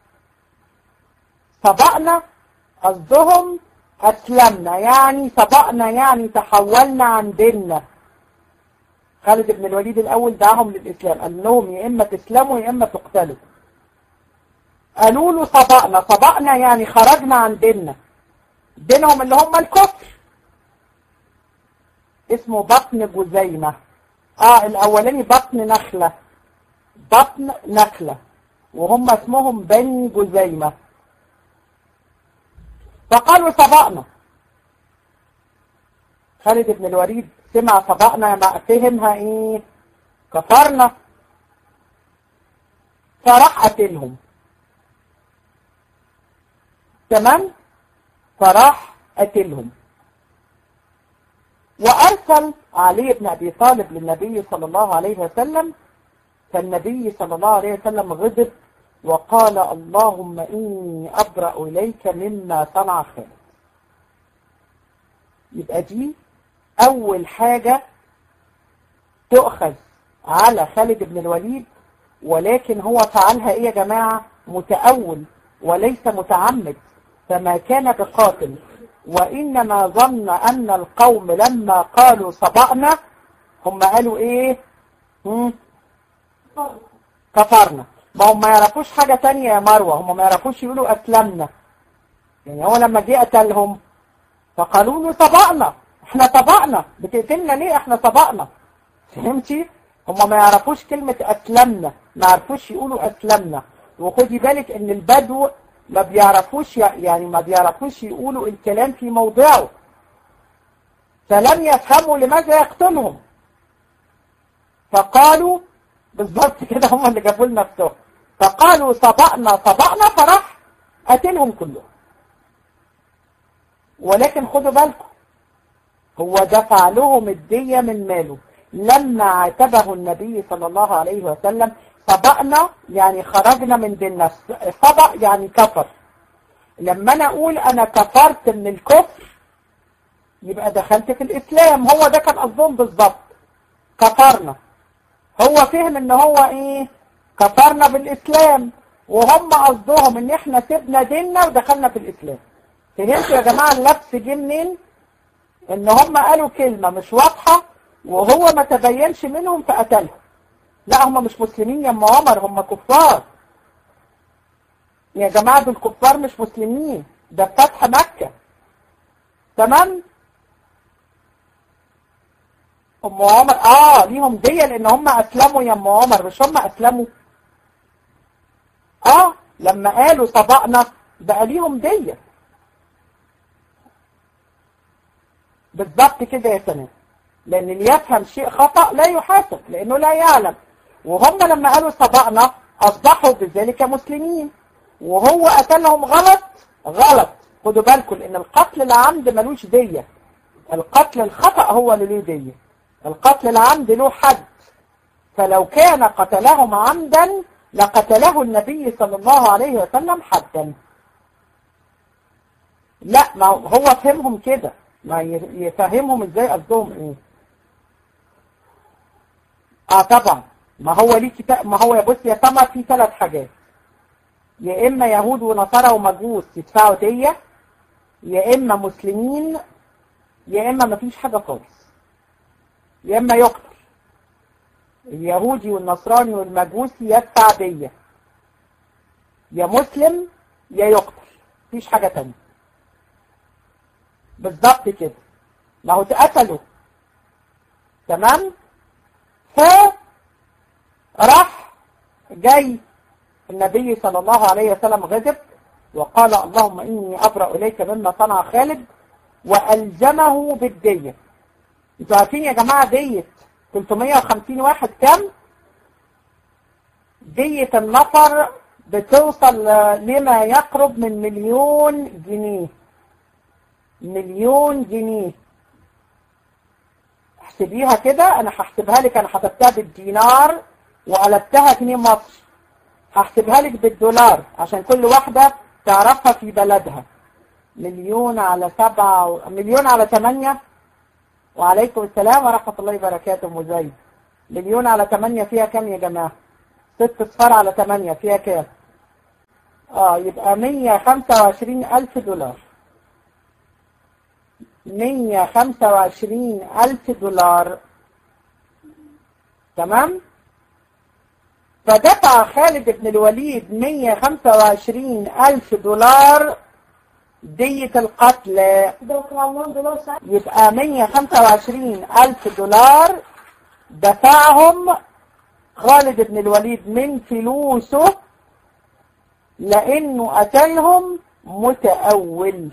صبأنا قصدهم أسلمنا يعني صبأنا يعني تحولنا عن ديننا خالد بن الوليد الأول دعاهم للإسلام قال لهم يا إما تسلموا يا إما تقتلوا قالوا له صبأنا صبأنا يعني خرجنا عن ديننا دينهم اللي هم الكفر اسمه بطن جزيمة اه الاولاني بطن نخلة بطن نخلة وهم اسمهم بني جزيمة فقالوا سبقنا خالد بن الوليد سمع سبقنا ما فهمها ايه كفرنا فراح قتلهم تمام فراح قتلهم وأرسل علي بن أبي طالب للنبي صلى الله عليه وسلم فالنبي صلى الله عليه وسلم غضب وقال اللهم إني أبرأ إليك مما صنع خالد يبقى دي أول حاجة تؤخذ على خالد بن الوليد ولكن هو فعلها إيه يا جماعة متأول وليس متعمد فما كان بقاتل وإنما ظن أن القوم لما قالوا صبأنا هم قالوا إيه هم كفرنا ما هم ما يعرفوش حاجة تانية يا مروة هم ما يعرفوش يقولوا أسلمنا يعني هو لما جه قتلهم فقالوا له طبقنا احنا طبقنا بتقتلنا ليه احنا طبقنا فهمتي هم ما يعرفوش كلمة أسلمنا ما يعرفوش يقولوا أسلمنا وخدي بالك ان البدو ما بيعرفوش يعني ما بيعرفوش يقولوا الكلام في موضعه فلم يفهموا لماذا يقتلهم فقالوا بالظبط كده هم اللي جابوا لنا نفسهم فقالوا صبأنا صبأنا فراح قتلهم كلهم ولكن خدوا بالكم هو دفع لهم الدية من ماله لما عاتبه النبي صلى الله عليه وسلم صبأنا يعني خرجنا من ديننا صبأ يعني كفر لما انا اقول انا كفرت من الكفر يبقى دخلت في الاسلام هو ده كان قصدهم بالظبط كفرنا هو فهم ان هو ايه كفرنا بالاسلام وهم قصدهم ان احنا سيبنا ديننا ودخلنا في الاسلام فهمتوا يا جماعه اللبس جه منين ان هم قالوا كلمه مش واضحه وهو ما تبينش منهم فقتلهم لا هم مش مسلمين يا ام عمر هم كفار يا جماعة دول كفار مش مسلمين ده فتح مكة تمام ام عمر اه ليهم دية لان هم اسلموا يا ام عمر مش هم اسلموا اه لما قالوا سبقنا بقى ليهم دية بالظبط كده يا سنة لان اللي يفهم شيء خطأ لا يحاسب لانه لا يعلم وهم لما قالوا سبقنا اصبحوا بذلك مسلمين وهو قتلهم غلط غلط خدوا بالكم لان القتل العمد ملوش دية القتل الخطأ هو اللي له دية القتل العمد له حد فلو كان قتلهم عمدا لقتله النبي صلى الله عليه وسلم حدا لا ما هو فهمهم كده ما يفهمهم ازاي قصدهم ايه اه طبعا ما هو ليه كتاب ما هو يا بص يا سمر في ثلاث حاجات يا اما يهود ونصارى ومجوس يدفعوا دية يا اما مسلمين يا اما مفيش حاجة خالص يا اما يقتل اليهودي والنصراني والمجوسي يدفع دية يا مسلم يا يقتل مفيش حاجة تانية بالظبط كده ما هو اتقتلوا تمام فراح جاي النبي صلى الله عليه وسلم غضب وقال اللهم إني أبرأ إليك مما صنع خالد وألزمه بالدية انتوا عارفين يا جماعة دية 350 واحد كم دية النفر بتوصل لما يقرب من مليون جنيه مليون جنيه احسبيها كده انا هحسبها لك انا حسبتها بالدينار وقلبتها جنيه مصري هحسبها لك بالدولار عشان كل واحدة تعرفها في بلدها مليون على سبعة مليون على ثمانية وعليكم السلام ورحمة الله وبركاته مزيد مليون على ثمانية فيها كم يا جماعة ست صفار على ثمانية فيها كام اه يبقى مية خمسة وعشرين ألف دولار مية خمسة وعشرين ألف دولار تمام فدفع خالد بن الوليد 125 ألف دولار دية القتل ده كان عمرهم دولار ساعة يبقى 125 ألف دولار دفعهم خالد بن الوليد من فلوسه لانه قتلهم متأول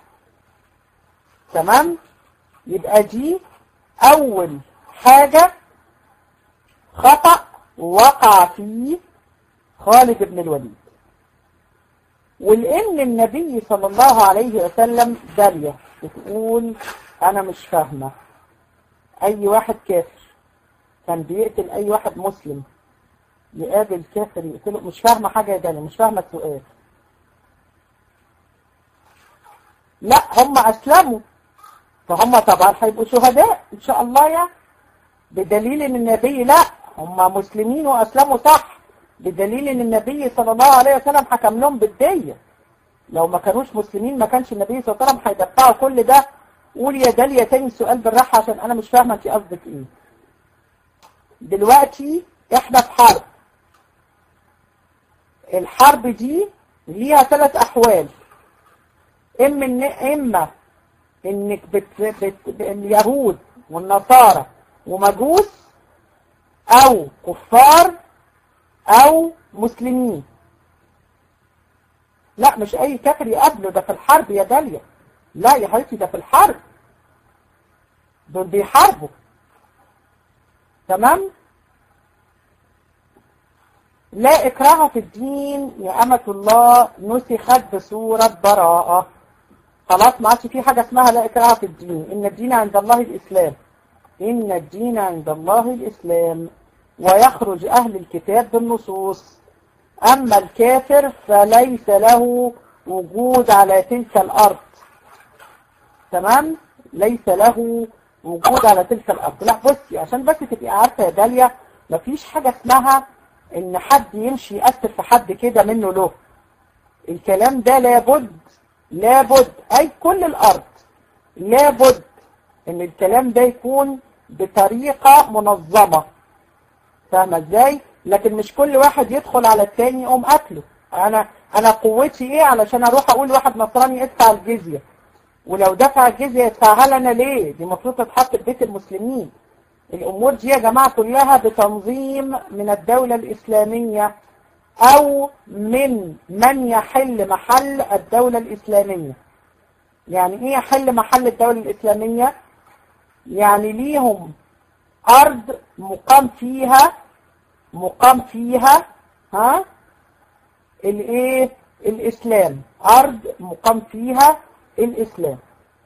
تمام يبقى دي اول حاجة خطأ وقع فيه خالد بن الوليد ولان النبي صلى الله عليه وسلم دالية بتقول انا مش فاهمة اي واحد كافر كان بيقتل اي واحد مسلم يقابل كافر يقتله مش فاهمة حاجة يا دالية مش فاهمة السؤال لا هم اسلموا فهم طبعا هيبقوا شهداء ان شاء الله يعني بدليل ان النبي لا هم مسلمين واسلموا صح بدليل ان النبي صلى الله عليه وسلم حكم لهم بالدية لو ما كانوش مسلمين ما كانش النبي صلى الله عليه وسلم هيدفعوا كل ده قول يا داليا تاني السؤال بالراحة عشان انا مش فاهمة انت قصدك ايه دلوقتي احنا في حرب الحرب دي ليها ثلاث احوال اما إن اما انك بت... بت... اليهود والنصارى ومجوس او كفار او مسلمين لا مش اي كافر يقابله ده في الحرب يا داليا لا يا حبيبتي ده في الحرب دول بيحاربوا تمام لا إكراه في الدين يا أمة الله نسخت بصورة براءة خلاص ما عادش في حاجة اسمها لا إكراه في الدين إن الدين عند الله الإسلام إن الدين عند الله الإسلام ويخرج أهل الكتاب بالنصوص أما الكافر فليس له وجود على تلك الأرض تمام ليس له وجود على تلك الأرض لا بصي عشان بس تبقي عارفة يا داليا مفيش حاجة اسمها ان حد يمشي يأثر في حد كده منه له الكلام ده لابد لابد اي كل الارض لابد ان الكلام ده يكون بطريقة منظمة فاهمة ازاي لكن مش كل واحد يدخل على التاني يقوم قتله انا انا قوتي ايه علشان اروح اقول واحد نصراني ادفع الجزية ولو دفع الجزية يدفعها لنا ليه دي المفروض تتحط في بيت المسلمين الأمور دي يا جماعة كلها بتنظيم من الدولة الإسلامية أو من من يحل محل الدولة الإسلامية يعني إيه يحل محل الدولة الإسلامية يعني ليهم أرض مقام فيها مقام فيها ها الإيه الإسلام أرض مقام فيها الإسلام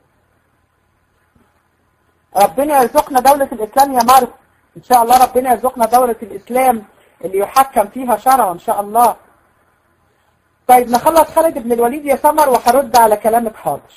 ربنا يرزقنا دولة الإسلام يا مرض إن شاء الله ربنا يرزقنا دولة الإسلام اللي يحكم فيها شرع إن شاء الله طيب نخلص خالد بن الوليد يا سمر وهرد على كلامك حاضر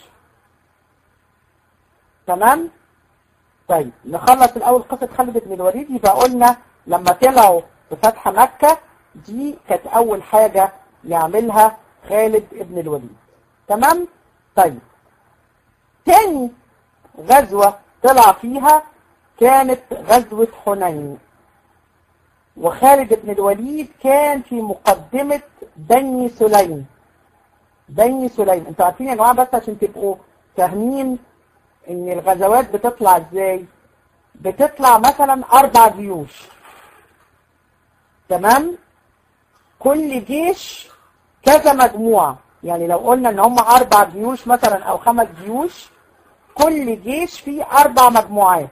تمام طيب نخلص الأول قصة خالد بن الوليد يبقى قلنا لما طلعوا في فتح مكة دي كانت أول حاجة يعملها خالد بن الوليد تمام طيب تاني غزوة طلع فيها كانت غزوة حنين وخالد بن الوليد كان في مقدمة بني سليم بني سليم انتوا عارفين يا جماعة بس عشان تبقوا فاهمين ان الغزوات بتطلع ازاي بتطلع مثلا اربع جيوش تمام كل جيش كذا مجموعة يعني لو قلنا ان هم اربع جيوش مثلا او خمس جيوش كل جيش فيه أربع مجموعات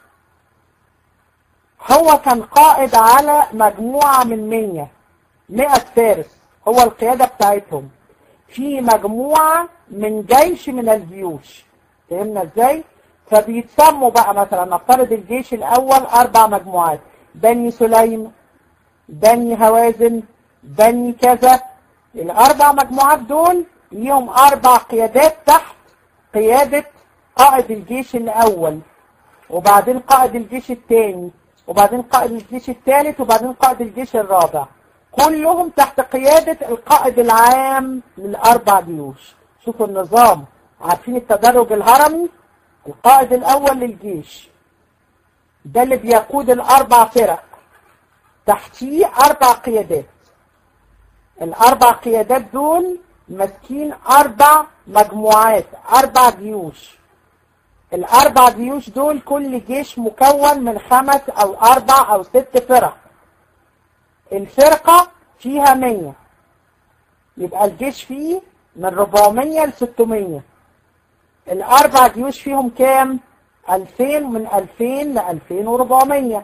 هو كان قائد على مجموعة من مية مئة فارس هو القيادة بتاعتهم في مجموعة من جيش من الجيوش فهمنا ازاي فبيتسموا بقى مثلا نفترض الجيش الأول أربع مجموعات بني سليم بني هوازن بني كذا الأربع مجموعات دول ليهم أربع قيادات تحت قيادة قائد الجيش الأول وبعدين قائد الجيش الثاني وبعدين قائد الجيش الثالث وبعدين قائد الجيش الرابع كلهم تحت قيادة القائد العام للأربع جيوش شوفوا النظام عارفين التدرج الهرمي القائد الأول للجيش ده اللي بيقود الأربع فرق تحتيه أربع قيادات الأربع قيادات دول ماسكين أربع مجموعات أربع جيوش الأربع جيوش دول كل جيش مكون من خمس أو أربع أو ست فرق الفرقة فيها مية يبقى الجيش فيه من 400 ل 600 الأربع جيوش فيهم كام؟ 2000 من 2000 ل 2400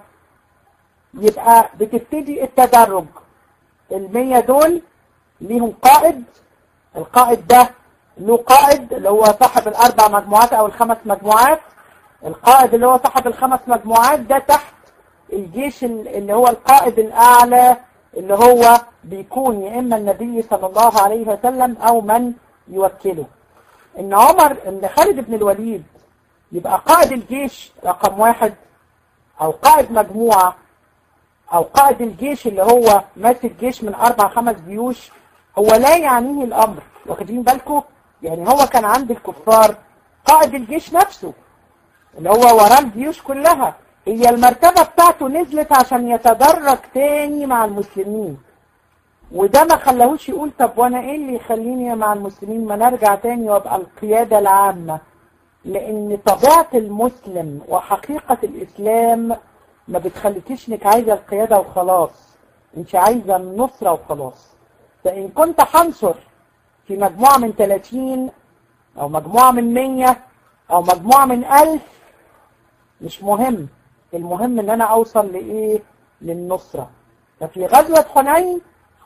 يبقى بتبتدي التدرج المية دول ليهم قائد القائد ده له قائد اللي هو صاحب الأربع مجموعات أو الخمس مجموعات القائد اللي هو صاحب الخمس مجموعات ده تحت الجيش اللي هو القائد الأعلى اللي هو بيكون يا إما النبي صلى الله عليه وسلم أو من يوكله إن عمر إن خالد بن الوليد يبقى قائد الجيش رقم واحد أو قائد مجموعة أو قائد الجيش اللي هو ماسك جيش من أربع خمس جيوش هو لا يعنيه الأمر واخدين بالكم يعني هو كان عند الكفار قائد الجيش نفسه اللي هو وراه الجيوش كلها هي المرتبة بتاعته نزلت عشان يتدرج تاني مع المسلمين وده ما خلاهوش يقول طب وانا ايه اللي يخليني مع المسلمين ما نرجع تاني وابقى القيادة العامة لان طبيعة المسلم وحقيقة الاسلام ما بتخليكيش انك عايزة القيادة وخلاص انت عايزة النصرة وخلاص فان كنت حنصر في مجموعة من 30 او مجموعة من 100 او مجموعة من 1000 مش مهم المهم ان انا اوصل لايه للنصرة ففي غزوة حنين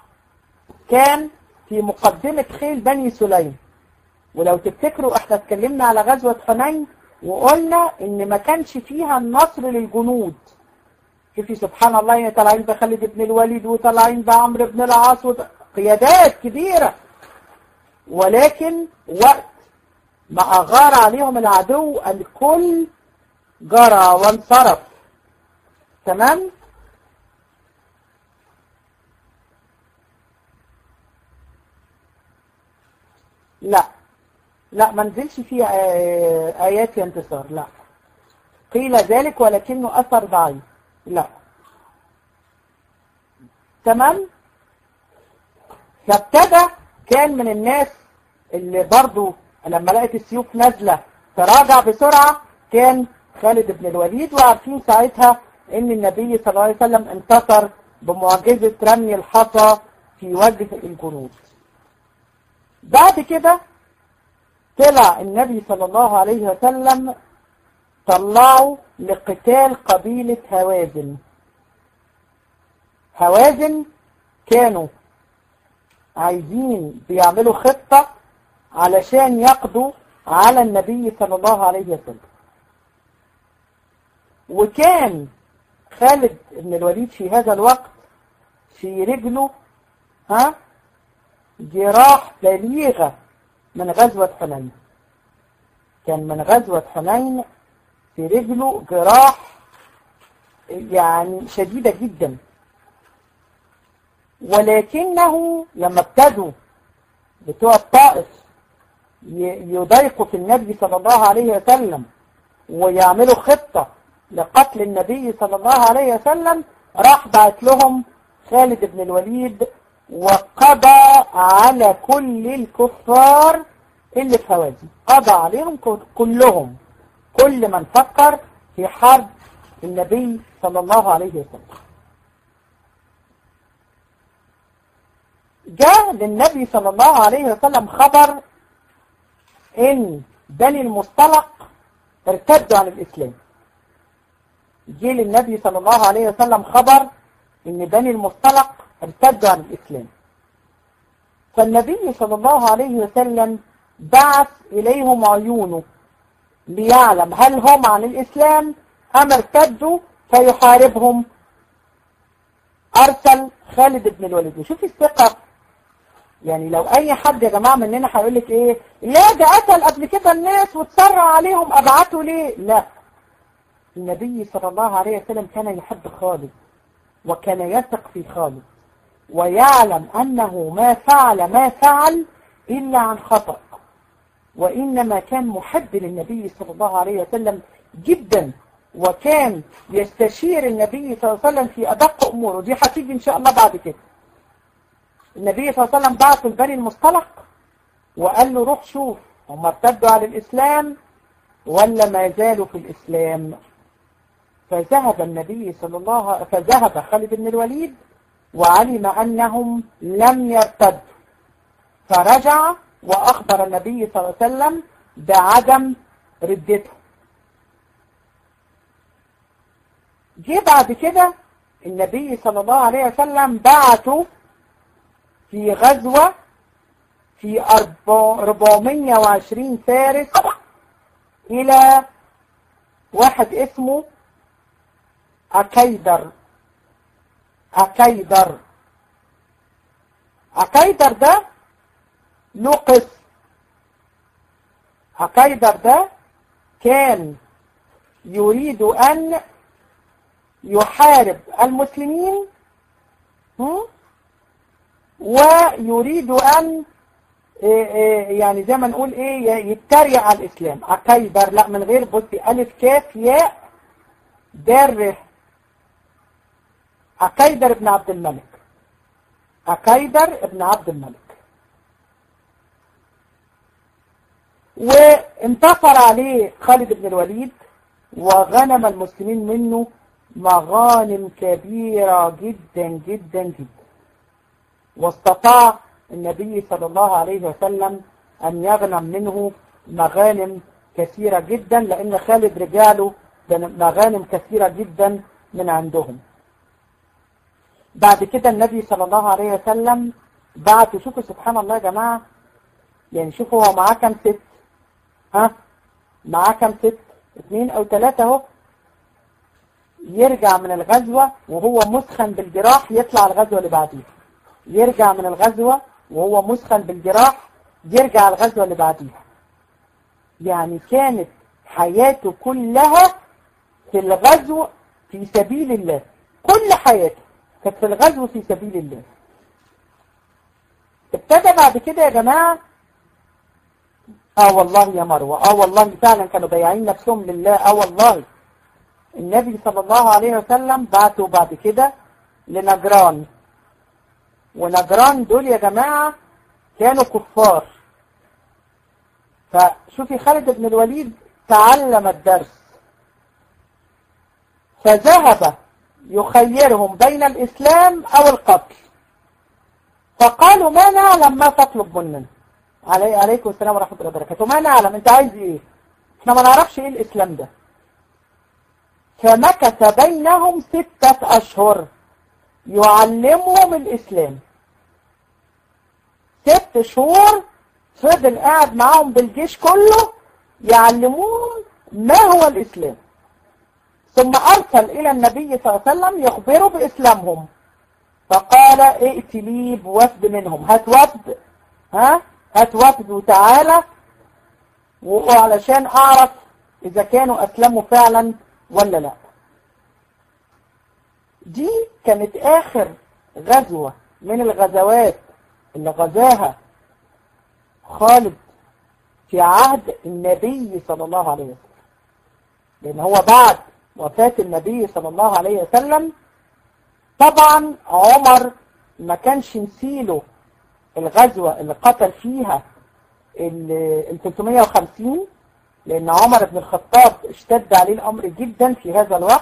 كان في مقدمة خيل بني سليم ولو تفتكروا احنا اتكلمنا على غزوة حنين وقلنا ان ما كانش فيها النصر للجنود شوفي سبحان الله طالعين بخالد بن الوليد وطالعين بعمرو بن العاص قيادات كبيرة ولكن وقت ما أغار عليهم العدو الكل جرى وانصرف تمام لا لا ما نزلش فيه آيات انتصار لا قيل ذلك ولكنه أثر ضعيف لا تمام فابتدى كان من الناس اللي برضو لما لقت السيوف نازلة تراجع بسرعة كان خالد بن الوليد وعارفين ساعتها ان النبي صلى الله عليه وسلم انتصر بمعجزة رمي الحصى في وجه الجنود بعد كده طلع النبي صلى الله عليه وسلم طلعوا لقتال قبيلة هوازن هوازن كانوا عايزين بيعملوا خطة علشان يقضوا على النبي صلى الله عليه وسلم وكان خالد بن الوليد في هذا الوقت في رجله ها جراح بليغة من غزوة حنين كان من غزوة حنين في رجله جراح يعني شديدة جدا ولكنه لما ابتدوا بتوع الطائف يضايقوا في النبي صلى الله عليه وسلم ويعملوا خطة لقتل النبي صلى الله عليه وسلم راح بعت لهم خالد بن الوليد وقضى على كل الكفار اللي في هوازن قضى عليهم كلهم كل من فكر في حرب النبي صلى الله عليه وسلم جاء للنبي صلى الله عليه وسلم خبر ان بني المصطلق ارتدوا عن الاسلام جه للنبي صلى الله عليه وسلم خبر ان بني المصطلق ارتدوا عن الاسلام فالنبي صلى الله عليه وسلم بعث اليهم عيونه ليعلم هل هم عن الاسلام ام ارتدوا فيحاربهم ارسل خالد بن الوليد وشوف الثقة يعني لو اي حد يا جماعة مننا هيقول لك ايه لا ده قتل قبل كده الناس وتسرع عليهم ابعته ليه لا النبي صلى الله عليه وسلم كان يحب خالد وكان يثق في خالد ويعلم انه ما فعل ما فعل الا عن خطأ وانما كان محب للنبي صلى الله عليه وسلم جدا وكان يستشير النبي صلى الله عليه وسلم في ادق اموره دي هتيجي ان شاء الله بعد كده النبي صلى الله عليه وسلم بعث البني المصطلق وقال له روح شوف هم ارتدوا على الإسلام ولا ما زالوا في الإسلام فذهب النبي صلى الله عليه فذهب خالد بن الوليد وعلم أنهم لم يرتدوا فرجع وأخبر النبي صلى الله عليه وسلم بعدم ردته جه بعد كده النبي صلى الله عليه وسلم بعته في غزوة في 420 فارس إلى واحد اسمه أكيدر أكيدر أكيدر ده له قصة أكيدر ده كان يريد أن يحارب المسلمين ويريد أن يعني زي ما نقول ايه يتريق على الاسلام اكيدر لا من غير بصي الف كاف ياء دار اكيدر ابن عبد الملك اكيدر ابن عبد الملك وانتصر عليه خالد بن الوليد وغنم المسلمين منه مغانم كبيرة جدا جدا جدا واستطاع النبي صلى الله عليه وسلم أن يغنم منه مغانم كثيرة جدا لأن خالد رجاله مغانم كثيرة جدا من عندهم بعد كده النبي صلى الله عليه وسلم بعت شوفوا سبحان الله يا جماعة يعني شوفوا هو معاه كام ست ها معاه كام ست اثنين او ثلاثة اهو يرجع من الغزوة وهو مسخن بالجراح يطلع الغزوة اللي بعديها يرجع من الغزوة وهو مسخن بالجراح يرجع الغزوة اللي بعديها يعني كانت حياته كلها في الغزو في سبيل الله كل حياته كانت في الغزو في سبيل الله ابتدى بعد كده يا جماعة اه والله يا مروة اه والله فعلا كانوا بايعين نفسهم لله اه والله النبي صلى الله عليه وسلم بعته بعد كده لنجران ونجران دول يا جماعة كانوا كفار فشوفي خالد بن الوليد تعلم الدرس فذهب يخيرهم بين الإسلام أو القتل فقالوا ما نعلم ما تطلب مننا علي عليكم السلام ورحمة الله وبركاته ما نعلم انت عايز ايه احنا ما نعرفش ايه الإسلام ده فمكث بينهم ستة أشهر يعلمهم الإسلام ست شهور فضل قاعد معاهم بالجيش كله يعلمون ما هو الإسلام ثم أرسل إلى النبي صلى الله عليه وسلم يخبره بإسلامهم فقال ائت لي بوفد منهم هات وفد ها هات وفد وتعالى وعلشان أعرف إذا كانوا أسلموا فعلا ولا لا دي كانت آخر غزوة من الغزوات اللي غزاها خالد في عهد النبي صلى الله عليه وسلم لأن هو بعد وفاة النبي صلى الله عليه وسلم طبعا عمر ما كانش نسيله الغزوة اللي قتل فيها ال 350 لأن عمر بن الخطاب اشتد عليه الأمر جدا في هذا الوقت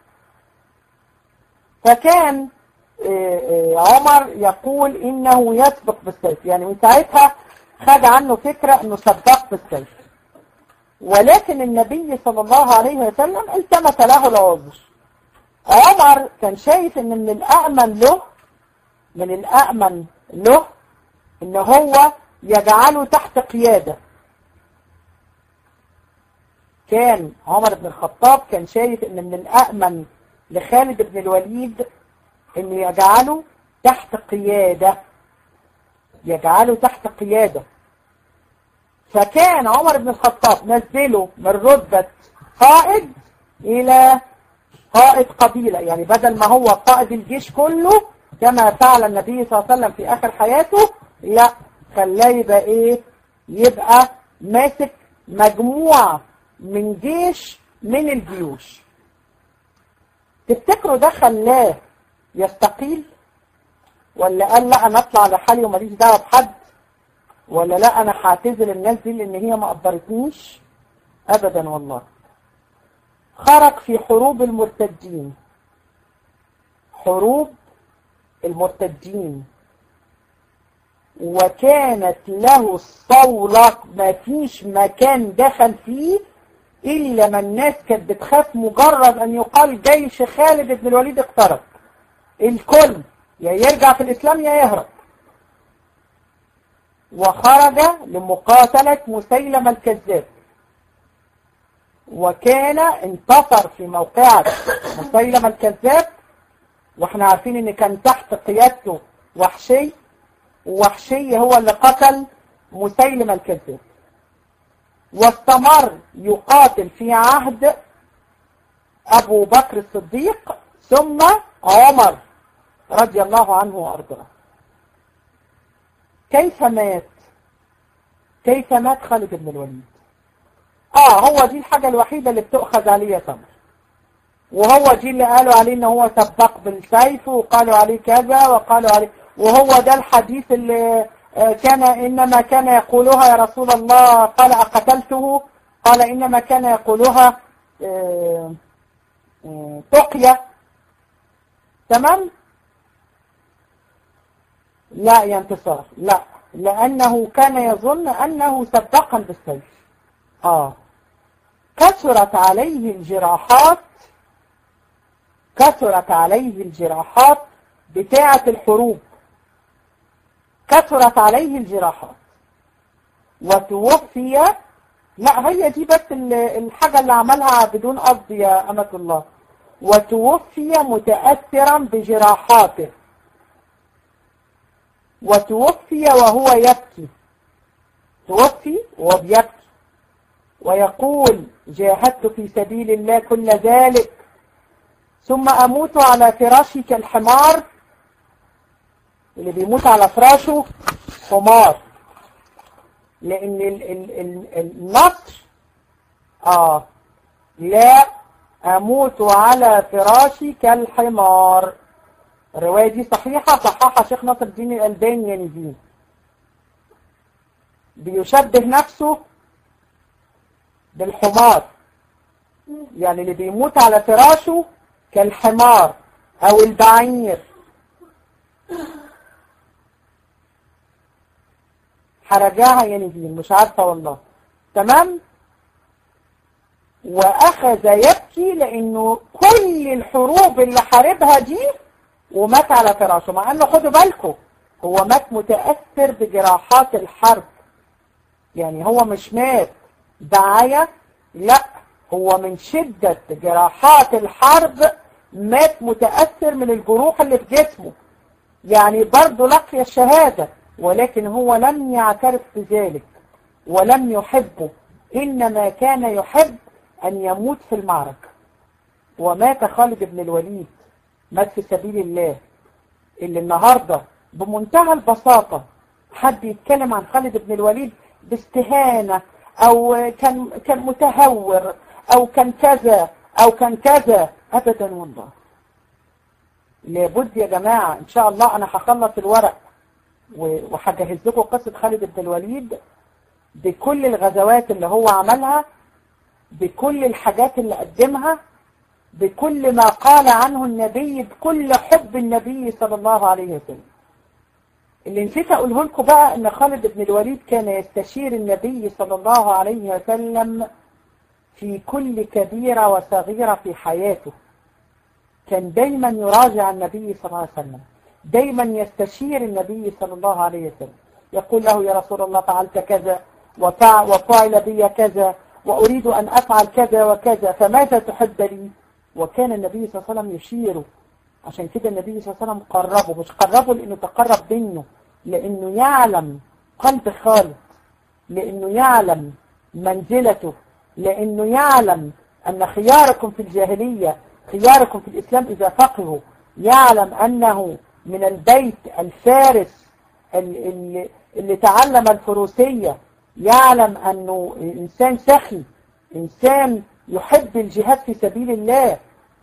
فكان عمر يقول إنه يسبق بالسيف يعني من ساعتها خد عنه فكرة أنه سبق بالسيف ولكن النبي صلى الله عليه وسلم التمس له العذر عمر كان شايف ان من الأأمن له من الأأمن له ان هو يجعله تحت قيادة كان عمر بن الخطاب كان شايف ان من الأأمن لخالد بن الوليد ان يجعله تحت قيادة يجعله تحت قيادة فكان عمر بن الخطاب نزله من رتبة قائد إلى قائد قبيلة يعني بدل ما هو قائد الجيش كله كما فعل النبي صلى الله عليه وسلم في آخر حياته لا خلاه يبقى إيه يبقى ماسك مجموعة من جيش من الجيوش تفتكروا ده خلاه يستقيل ولا قال لا انا اطلع لحالي وماليش دعوه بحد ولا لا انا هعتزل الناس دي لان هي ما قدرتنيش أبدا والله خرج في حروب المرتدين حروب المرتدين وكانت له الصولة ما فيش مكان دخل فيه إلا ما الناس كانت بتخاف مجرد أن يقال جيش خالد بن الوليد اقترب الكل يا يرجع في الإسلام يا يهرب وخرج لمقاتلة مسيلمة الكذاب وكان انتصر في موقعة مسيلمة الكذاب واحنا عارفين ان كان تحت قيادته وحشي ووحشي هو اللي قتل مسيلمة الكذاب واستمر يقاتل في عهد أبو بكر الصديق ثم عمر رضي الله عنه وأرضاه كيف مات كيف مات خالد بن الوليد اه هو دي الحاجة الوحيدة اللي بتؤخذ عليه تمر وهو دي اللي قالوا عليه ان هو سبق بالسيف وقالوا عليه كذا وقالوا عليه وهو ده الحديث اللي كان إنما كان يقولها يا رسول الله قال أقتلته قال إنما كان يقولها تقية تمام لا يا انتصار لا لأنه كان يظن أنه سبقا بالسيف آه كثرت عليه الجراحات كثرت عليه الجراحات بتاعة الحروب كثرت عليه الجراحات وتوفي لا هي دي بس الحاجة اللي عملها بدون قصد يا أمة الله وتوفي متأثرا بجراحاته وتوفي وهو يبكي توفي وهو بيبكي ويقول جاهدت في سبيل الله كل ذلك ثم أموت على فراشي كالحمار اللي بيموت على فراشه حمار لأن ال ال ال النصر آه لا أموت على فراشي كالحمار الرواية دي صحيحة صححها شيخ ناصر الدين الألباني يعني دي بيشبه نفسه بالحمار يعني اللي بيموت على فراشه كالحمار أو البعير حرجاها ينزين مش عارفة والله تمام وأخذ يبكي لأنه كل الحروب اللي حاربها دي ومات على فراشه مع أنه خدوا بالكم هو مات متأثر بجراحات الحرب يعني هو مش مات دعاية لا هو من شدة جراحات الحرب مات متأثر من الجروح اللي في جسمه يعني برضه لقي الشهادة ولكن هو لم يعترف بذلك ولم يحبه إنما كان يحب أن يموت في المعركة ومات خالد بن الوليد مات في سبيل الله اللي النهاردة بمنتهى البساطة حد يتكلم عن خالد بن الوليد باستهانة أو كان كان متهور أو كان كذا أو كان كذا أبدا والله لابد يا جماعة إن شاء الله أنا هخلص الورق وهجهز لكم قصة خالد بن الوليد بكل الغزوات اللي هو عملها بكل الحاجات اللي قدمها بكل ما قال عنه النبي بكل حب النبي صلى الله عليه وسلم اللي نسيت أقوله لكم بقى أن خالد بن الوليد كان يستشير النبي صلى الله عليه وسلم في كل كبيرة وصغيرة في حياته كان دايما يراجع النبي صلى الله عليه وسلم دايما يستشير النبي صلى الله عليه وسلم يقول له يا رسول الله فعلت كذا وفعل بي كذا وأريد أن أفعل كذا وكذا فماذا تحب لي وكان النبي صلى الله عليه وسلم يشيره عشان كده النبي صلى الله عليه وسلم قربه مش قربه لأنه تقرب منه لأنه يعلم قلب خالد لأنه يعلم منزلته لأنه يعلم أن خياركم في الجاهلية خياركم في الإسلام إذا فقهوا يعلم أنه من البيت الفارس اللي, اللي تعلم الفروسية يعلم أنه إنسان سخي إنسان يحب الجهاد في سبيل الله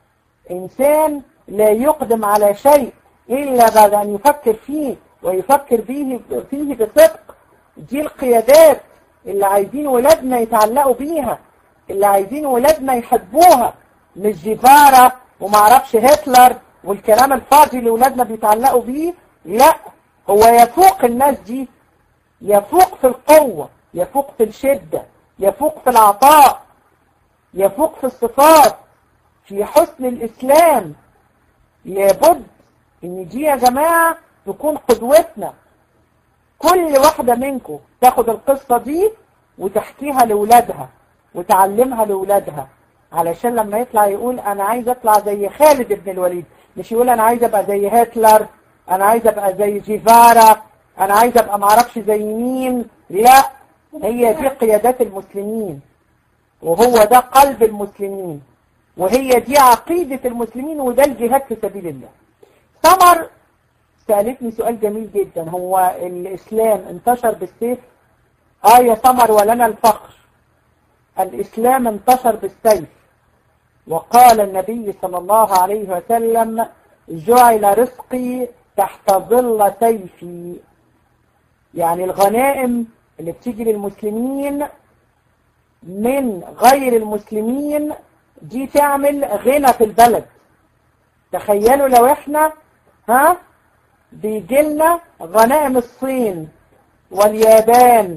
إنسان لا يقدم على شيء إلا بعد أن يفكر فيه ويفكر فيه, فيه بصدق دي القيادات اللي عايزين ولادنا يتعلقوا بيها اللي عايزين ولادنا يحبوها مش جيفارا ومعرفش هتلر والكلام الفاضي اللي ولادنا بيتعلقوا بيه لا هو يفوق الناس دي يفوق في القوة يفوق في الشدة يفوق في العطاء يفوق في الصفات في حسن الإسلام لابد ان دي يا جماعة تكون قدوتنا كل واحدة منكم تاخد القصة دي وتحكيها لولادها وتعلمها لولادها علشان لما يطلع يقول انا عايز اطلع زي خالد بن الوليد مش يقول انا عايز ابقى زي هتلر انا عايز ابقى زي جيفارا انا عايز ابقى معرفش زي مين لا هي دي قيادات المسلمين وهو ده قلب المسلمين وهي دي عقيدة المسلمين وده الجهاد في سبيل الله سمر سألتني سؤال جميل جدا هو الإسلام انتشر بالسيف آه يا سمر ولنا الفخر الإسلام انتشر بالسيف وقال النبي صلى الله عليه وسلم جعل رزقي تحت ظل سيفي يعني الغنائم اللي بتيجي للمسلمين من غير المسلمين دي تعمل غنى في البلد تخيلوا لو احنا ها بيجيلنا غنائم الصين واليابان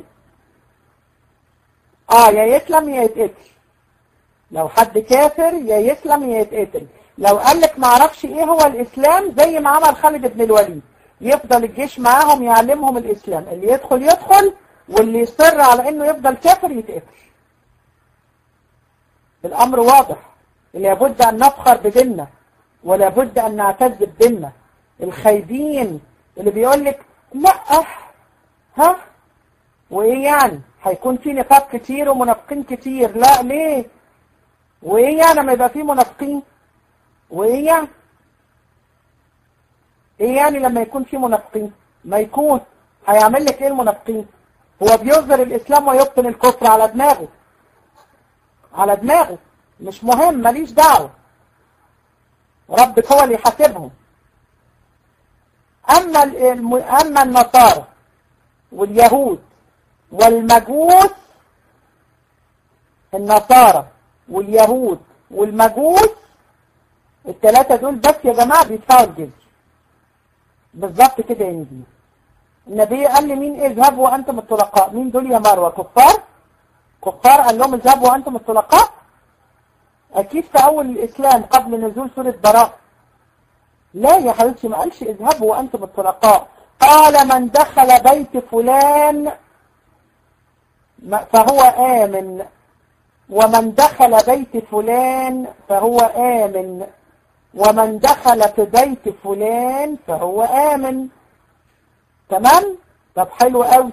اه يا يسلم يا يتقتل لو حد كافر يا يسلم يا يتقتل لو قال لك ما اعرفش ايه هو الاسلام زي ما عمل خالد بن الوليد يفضل الجيش معاهم يعلمهم الاسلام اللي يدخل يدخل واللي يصر على انه يفضل كافر يتقتل الامر واضح لابد ان نفخر بديننا ولابد ان نعتز بديننا الخايبين اللي بيقول لك لا ها وايه يعني هيكون في نفاق كتير ومنافقين كتير لا ليه وايه يعني ما يبقى في منافقين وايه يعني ايه يعني لما يكون في منافقين ما يكون هيعمل لك ايه المنافقين هو بيظهر الاسلام ويبطن الكفر على دماغه على دماغه مش مهم ماليش دعوه ربك هو اللي يحاسبهم اما الم... اما النصارى واليهود والمجوس النصارى واليهود والمجوس الثلاثة دول بس يا جماعة بيدفعوا الجزية بالظبط كده يا نبي النبي قال لي مين اذهبوا وانتم الطلقاء مين دول يا مروة كفار كفار قال لهم اذهبوا وانتم الطلقاء اكيد في اول الاسلام قبل نزول سورة براء لا يا حبيبتي ما قالش اذهبوا وانتم الطلقاء قال من دخل بيت فلان فهو آمن ومن دخل بيت فلان فهو آمن ومن دخل في بيت فلان فهو آمن تمام طب حلو قوي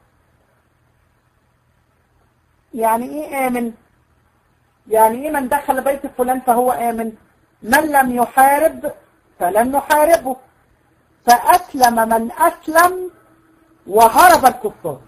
يعني ايه آمن يعني ايه من دخل بيت فلان فهو آمن من لم يحارب فلن نحاربه فأسلم من أسلم وهرب الكفار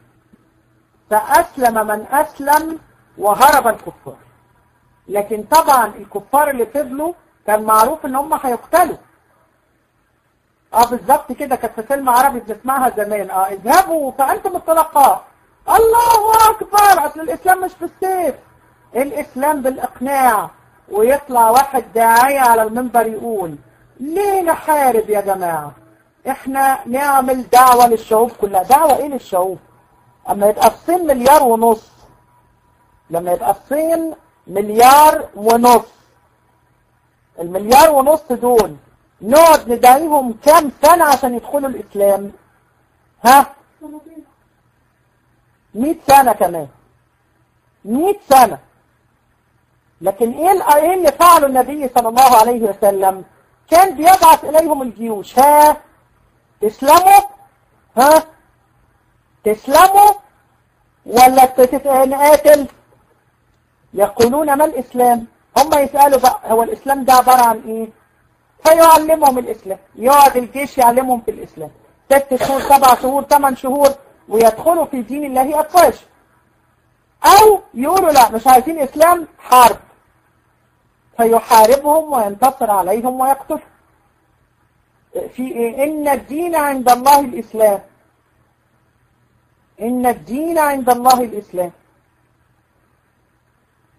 فأسلم من أسلم وهرب الكفار لكن طبعا الكفار اللي فضلوا كان معروف ان هم هيقتلوا اه بالظبط كده كانت في فيلم عربي بنسمعها زمان اه اذهبوا فانتم الطلقاء الله اكبر اصل الاسلام مش بالسيف الاسلام بالاقناع ويطلع واحد داعية على المنبر يقول ليه نحارب يا جماعة احنا نعمل دعوة للشعوب كلها دعوة ايه للشعوب اما يبقى الصين مليار ونص لما يبقى الصين مليار ونص المليار ونص دول نقعد ندعيهم كام سنة عشان يدخلوا الاسلام ها مئة سنة كمان مئة سنة لكن ايه ايه اللي فعله النبي صلى الله عليه وسلم كان بيبعث اليهم الجيوش ها تسلموا ها تسلموا ولا تتقاتل يقولون ما الإسلام هم يسألوا بقى هو الإسلام ده عبارة عن إيه فيعلمهم الإسلام يقعد الجيش يعلمهم في الإسلام ست شهور سبع شهور ثمان شهور ويدخلوا في دين الله أفواج أو يقولوا لا مش عايزين إسلام حرب فيحاربهم وينتصر عليهم ويقتلهم في إيه؟ إن الدين عند الله الإسلام إن الدين عند الله الإسلام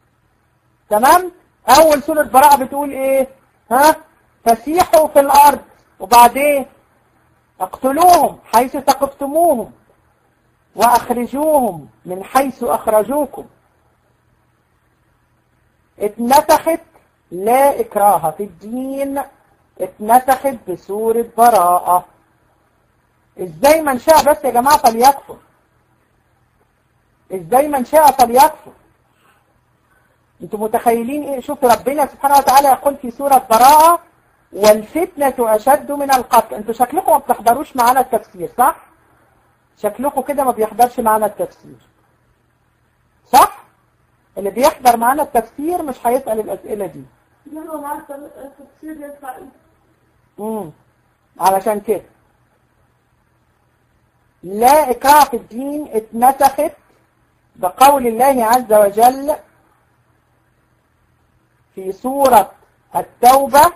تمام اول سورة براءة بتقول ايه ها فسيحوا في الارض وبعدين اقتلوهم حيث ثقفتموهم واخرجوهم من حيث اخرجوكم اتنسخت لا اكراه في الدين اتنسخت بسورة براءة ازاي من شاء بس يا جماعة فليكفر ازاي من شاء فليكفر انتم متخيلين ايه شوف ربنا سبحانه وتعالى يقول في سورة براءة والفتنة اشد من القتل انتوا شكلكم ما بتحضروش معانا التفسير صح شكلكم كده ما بيحضرش معانا التفسير صح اللي بيحضر معانا التفسير مش هيسأل الاسئلة دي يلا معاك التفسير يدفع ايه امم علشان كده لا إكراه في الدين اتنسخت بقول الله عز وجل في سورة التوبة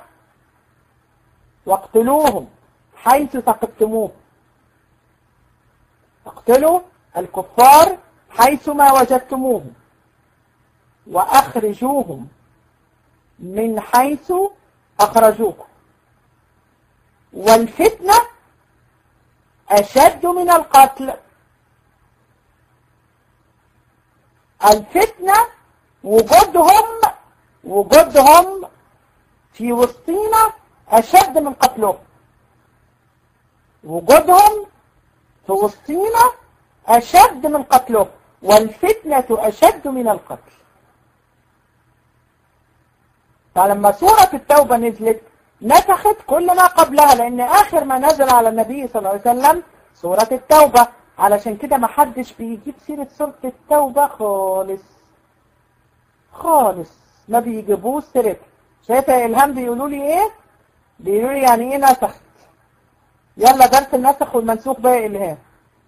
واقتلوهم حيث ثقفتموه اقتلوا الكفار حيث ما وجدتموهم وأخرجوهم من حيث أخرجوكم والفتنة أشد من القتل الفتنة وجودهم وجودهم في وسطينا أشد من قتلهم وجودهم في وسطينا أشد من قتلهم والفتنة أشد من القتل فلما سورة التوبة نزلت نسخت كل ما قبلها لأن آخر ما نزل على النبي صلى الله عليه وسلم سورة التوبة علشان كده ما حدش بيجيب سيرة سورة التوبة خالص خالص ما بيجيبوش سيرتها شايفة يا إلهام بيقولوا لي إيه بيقولوا لي يعني إيه نسخت يلا درس النسخ والمنسوخ بقى يا إلهام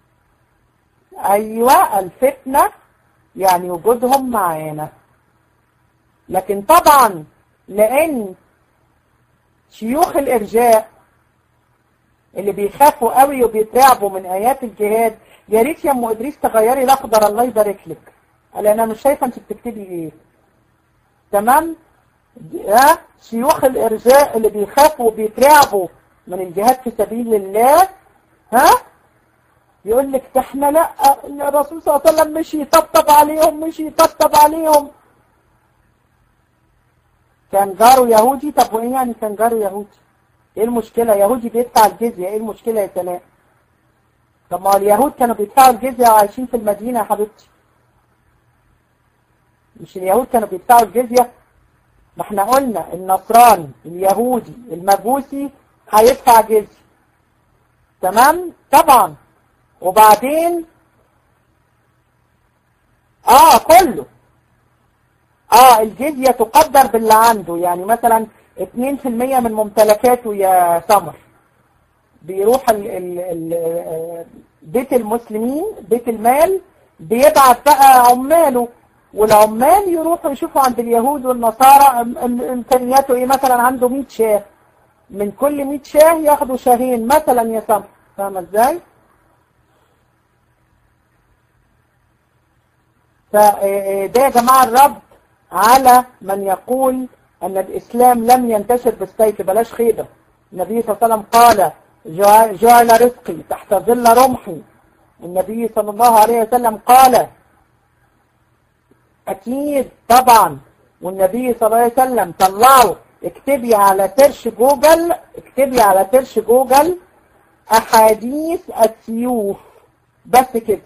أيوة الفتنة يعني وجودهم معانا لكن طبعا لأن شيوخ الإرجاء اللي بيخافوا قوي وبيترعبوا من آيات الجهاد يا ريت يا أم إدريس تغيري الأخضر الله يبارك لك قال أنا مش شايفة أنت بتكتبي إيه تمام ها شيوخ الإرجاء اللي بيخافوا وبيترعبوا من الجهاد في سبيل الله ها يقول لك ده احنا لا الرسول صلى الله عليه وسلم مش يطبطب عليهم مش يطبطب عليهم كان جاره يهودي طب وايه يعني كان جاره يهودي ايه المشكلة يهودي بيدفع الجزية ايه المشكلة يا سناء طب ما اليهود كانوا بيدفعوا الجزية وعايشين في المدينة يا حبيبتي مش اليهود كانوا بيدفعوا الجزية ما احنا قلنا النصراني اليهودي المجوسي هيدفع جزية تمام طبعا وبعدين اه كله اه الجزية تقدر باللي عنده يعني مثلا 2% من ممتلكاته يا سمر بيروح ال ال ال بيت المسلمين بيت المال بيبعت بقى عماله والعمال يروحوا يشوفوا عند اليهود والنصارى امكانياته ايه مثلا عنده 100 شاه من كل 100 شاه ياخدوا شاهين مثلا يا سمر فاهمه ازاي؟ فده يا جماعه الرب على من يقول أن الإسلام لم ينتشر بالسيف بلاش خيبة النبي صلى الله عليه وسلم قال جعل رزقي تحت ظل رمحي النبي صلى الله عليه وسلم قال أكيد طبعا والنبي صلى الله عليه وسلم طلعوا اكتبي على سيرش جوجل اكتبي على سيرش جوجل أحاديث السيوف بس كده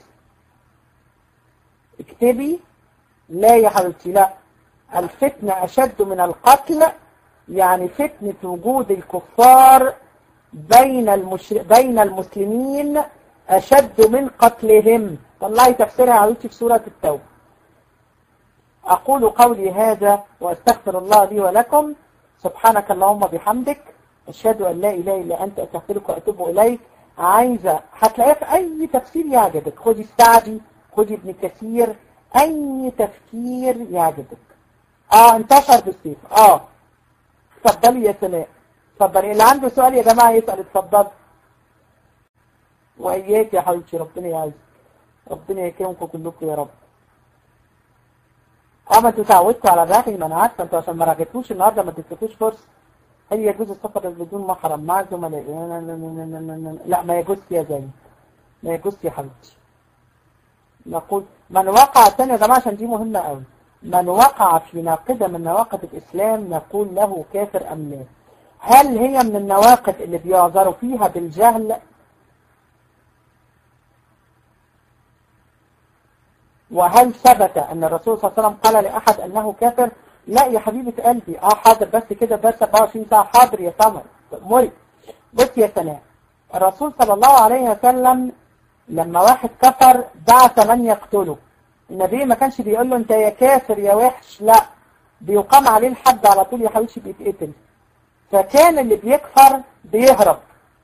اكتبي لا يا حبيبتي لا الفتنة أشد من القتل يعني فتنة وجود الكفار بين المشر... بين المسلمين أشد من قتلهم طلعي تفسيرها عليك في سورة التوبة أقول قولي هذا وأستغفر الله لي ولكم سبحانك اللهم بحمدك أشهد أن لا إله إلا أنت أستغفرك وأتوب إليك عايزة هتلاقيها في أي تفسير يعجبك خدي السعدي خدي ابن كثير أي تفكير يعجبك اه انتشر بالسيف اه اتفضلي يا سناء اتفضلي اللي عنده سؤال يا جماعة يسأل اتفضل وإياك يا حبيبتي ربنا يعزك ربنا يكرمكم كلكم يا رب اه ما انتوا اتعودتوا على الرغي ما انا عارفه انتوا عشان ما رغيتوش النهارده ما اديتوش فرصه هل يجوز السفر بدون محرم مع زملاء لا ما يجوز يا زين ما يجوز يا حبيبتي نقول من وقع تاني يا جماعه عشان دي مهمه قوي من وقع في ناقضه من نواقض الاسلام نقول له كافر ام لا هل هي من النواقض اللي بيعذروا فيها بالجهل وهل ثبت أن الرسول صلى الله عليه وسلم قال لأحد أنه كافر لا يا حبيبة قلبي اه حاضر بس كده بس 24 ساعة حاضر يا سمر مر بص يا سناء الرسول صلى الله عليه وسلم لما واحد كفر بعث من يقتله النبي ما كانش بيقول له انت يا كافر يا وحش لا بيقام عليه الحد على طول يا حبيبتي بيتقتل فكان اللي بيكفر بيهرب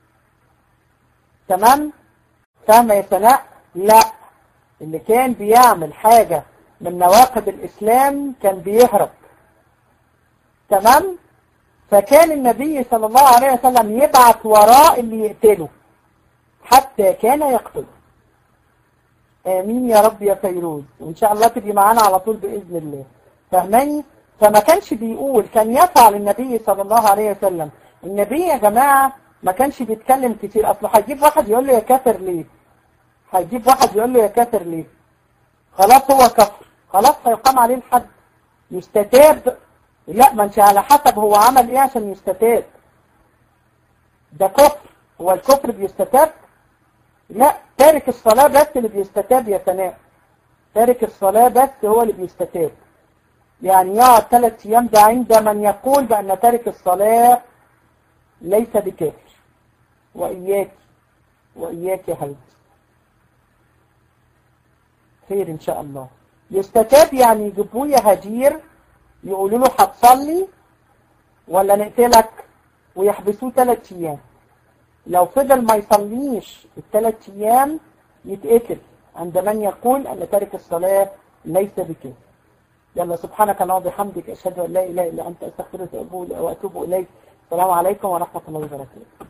تمام فاهمة يا سناء لا اللي كان بيعمل حاجة من نواقض الإسلام كان بيهرب تمام فكان النبي صلى الله عليه وسلم يبعث وراء اللي يقتله حتى كان يقتله آمين يا رب يا فيروز وإن شاء الله تبقي معانا على طول بإذن الله فهماني فما كانش بيقول كان يفعل النبي صلى الله عليه وسلم النبي يا جماعة ما كانش بيتكلم كتير أصله هيجيب واحد يقول له يا كافر ليه هيجيب واحد يقول له يا كافر ليه خلاص هو كفر خلاص هيقام عليه الحد يستتاب لا ما انت على حسب هو عمل ايه عشان يستتاب ده كفر هو الكفر بيستتاب لا تارك الصلاة بس اللي بيستتاب يا سناء تارك الصلاة بس هو اللي بيستتاب يعني يقعد ثلاث ايام ده عند من يقول بأن تارك الصلاة ليس بكافر وإياك وإياك يا حبيبتي خير إن شاء الله يستتاب يعني يجيبوه يا هجير يقولوا له هتصلي ولا نقتلك ويحبسوه ثلاث أيام لو فضل ما يصليش الثلاث أيام يتقتل عند من يقول أن تارك الصلاة ليس بكافر يلا سبحانك اللهم وبحمدك أشهد أن لا إله إلا أنت أستغفرك وأتوب إليك السلام عليكم ورحمة الله وبركاته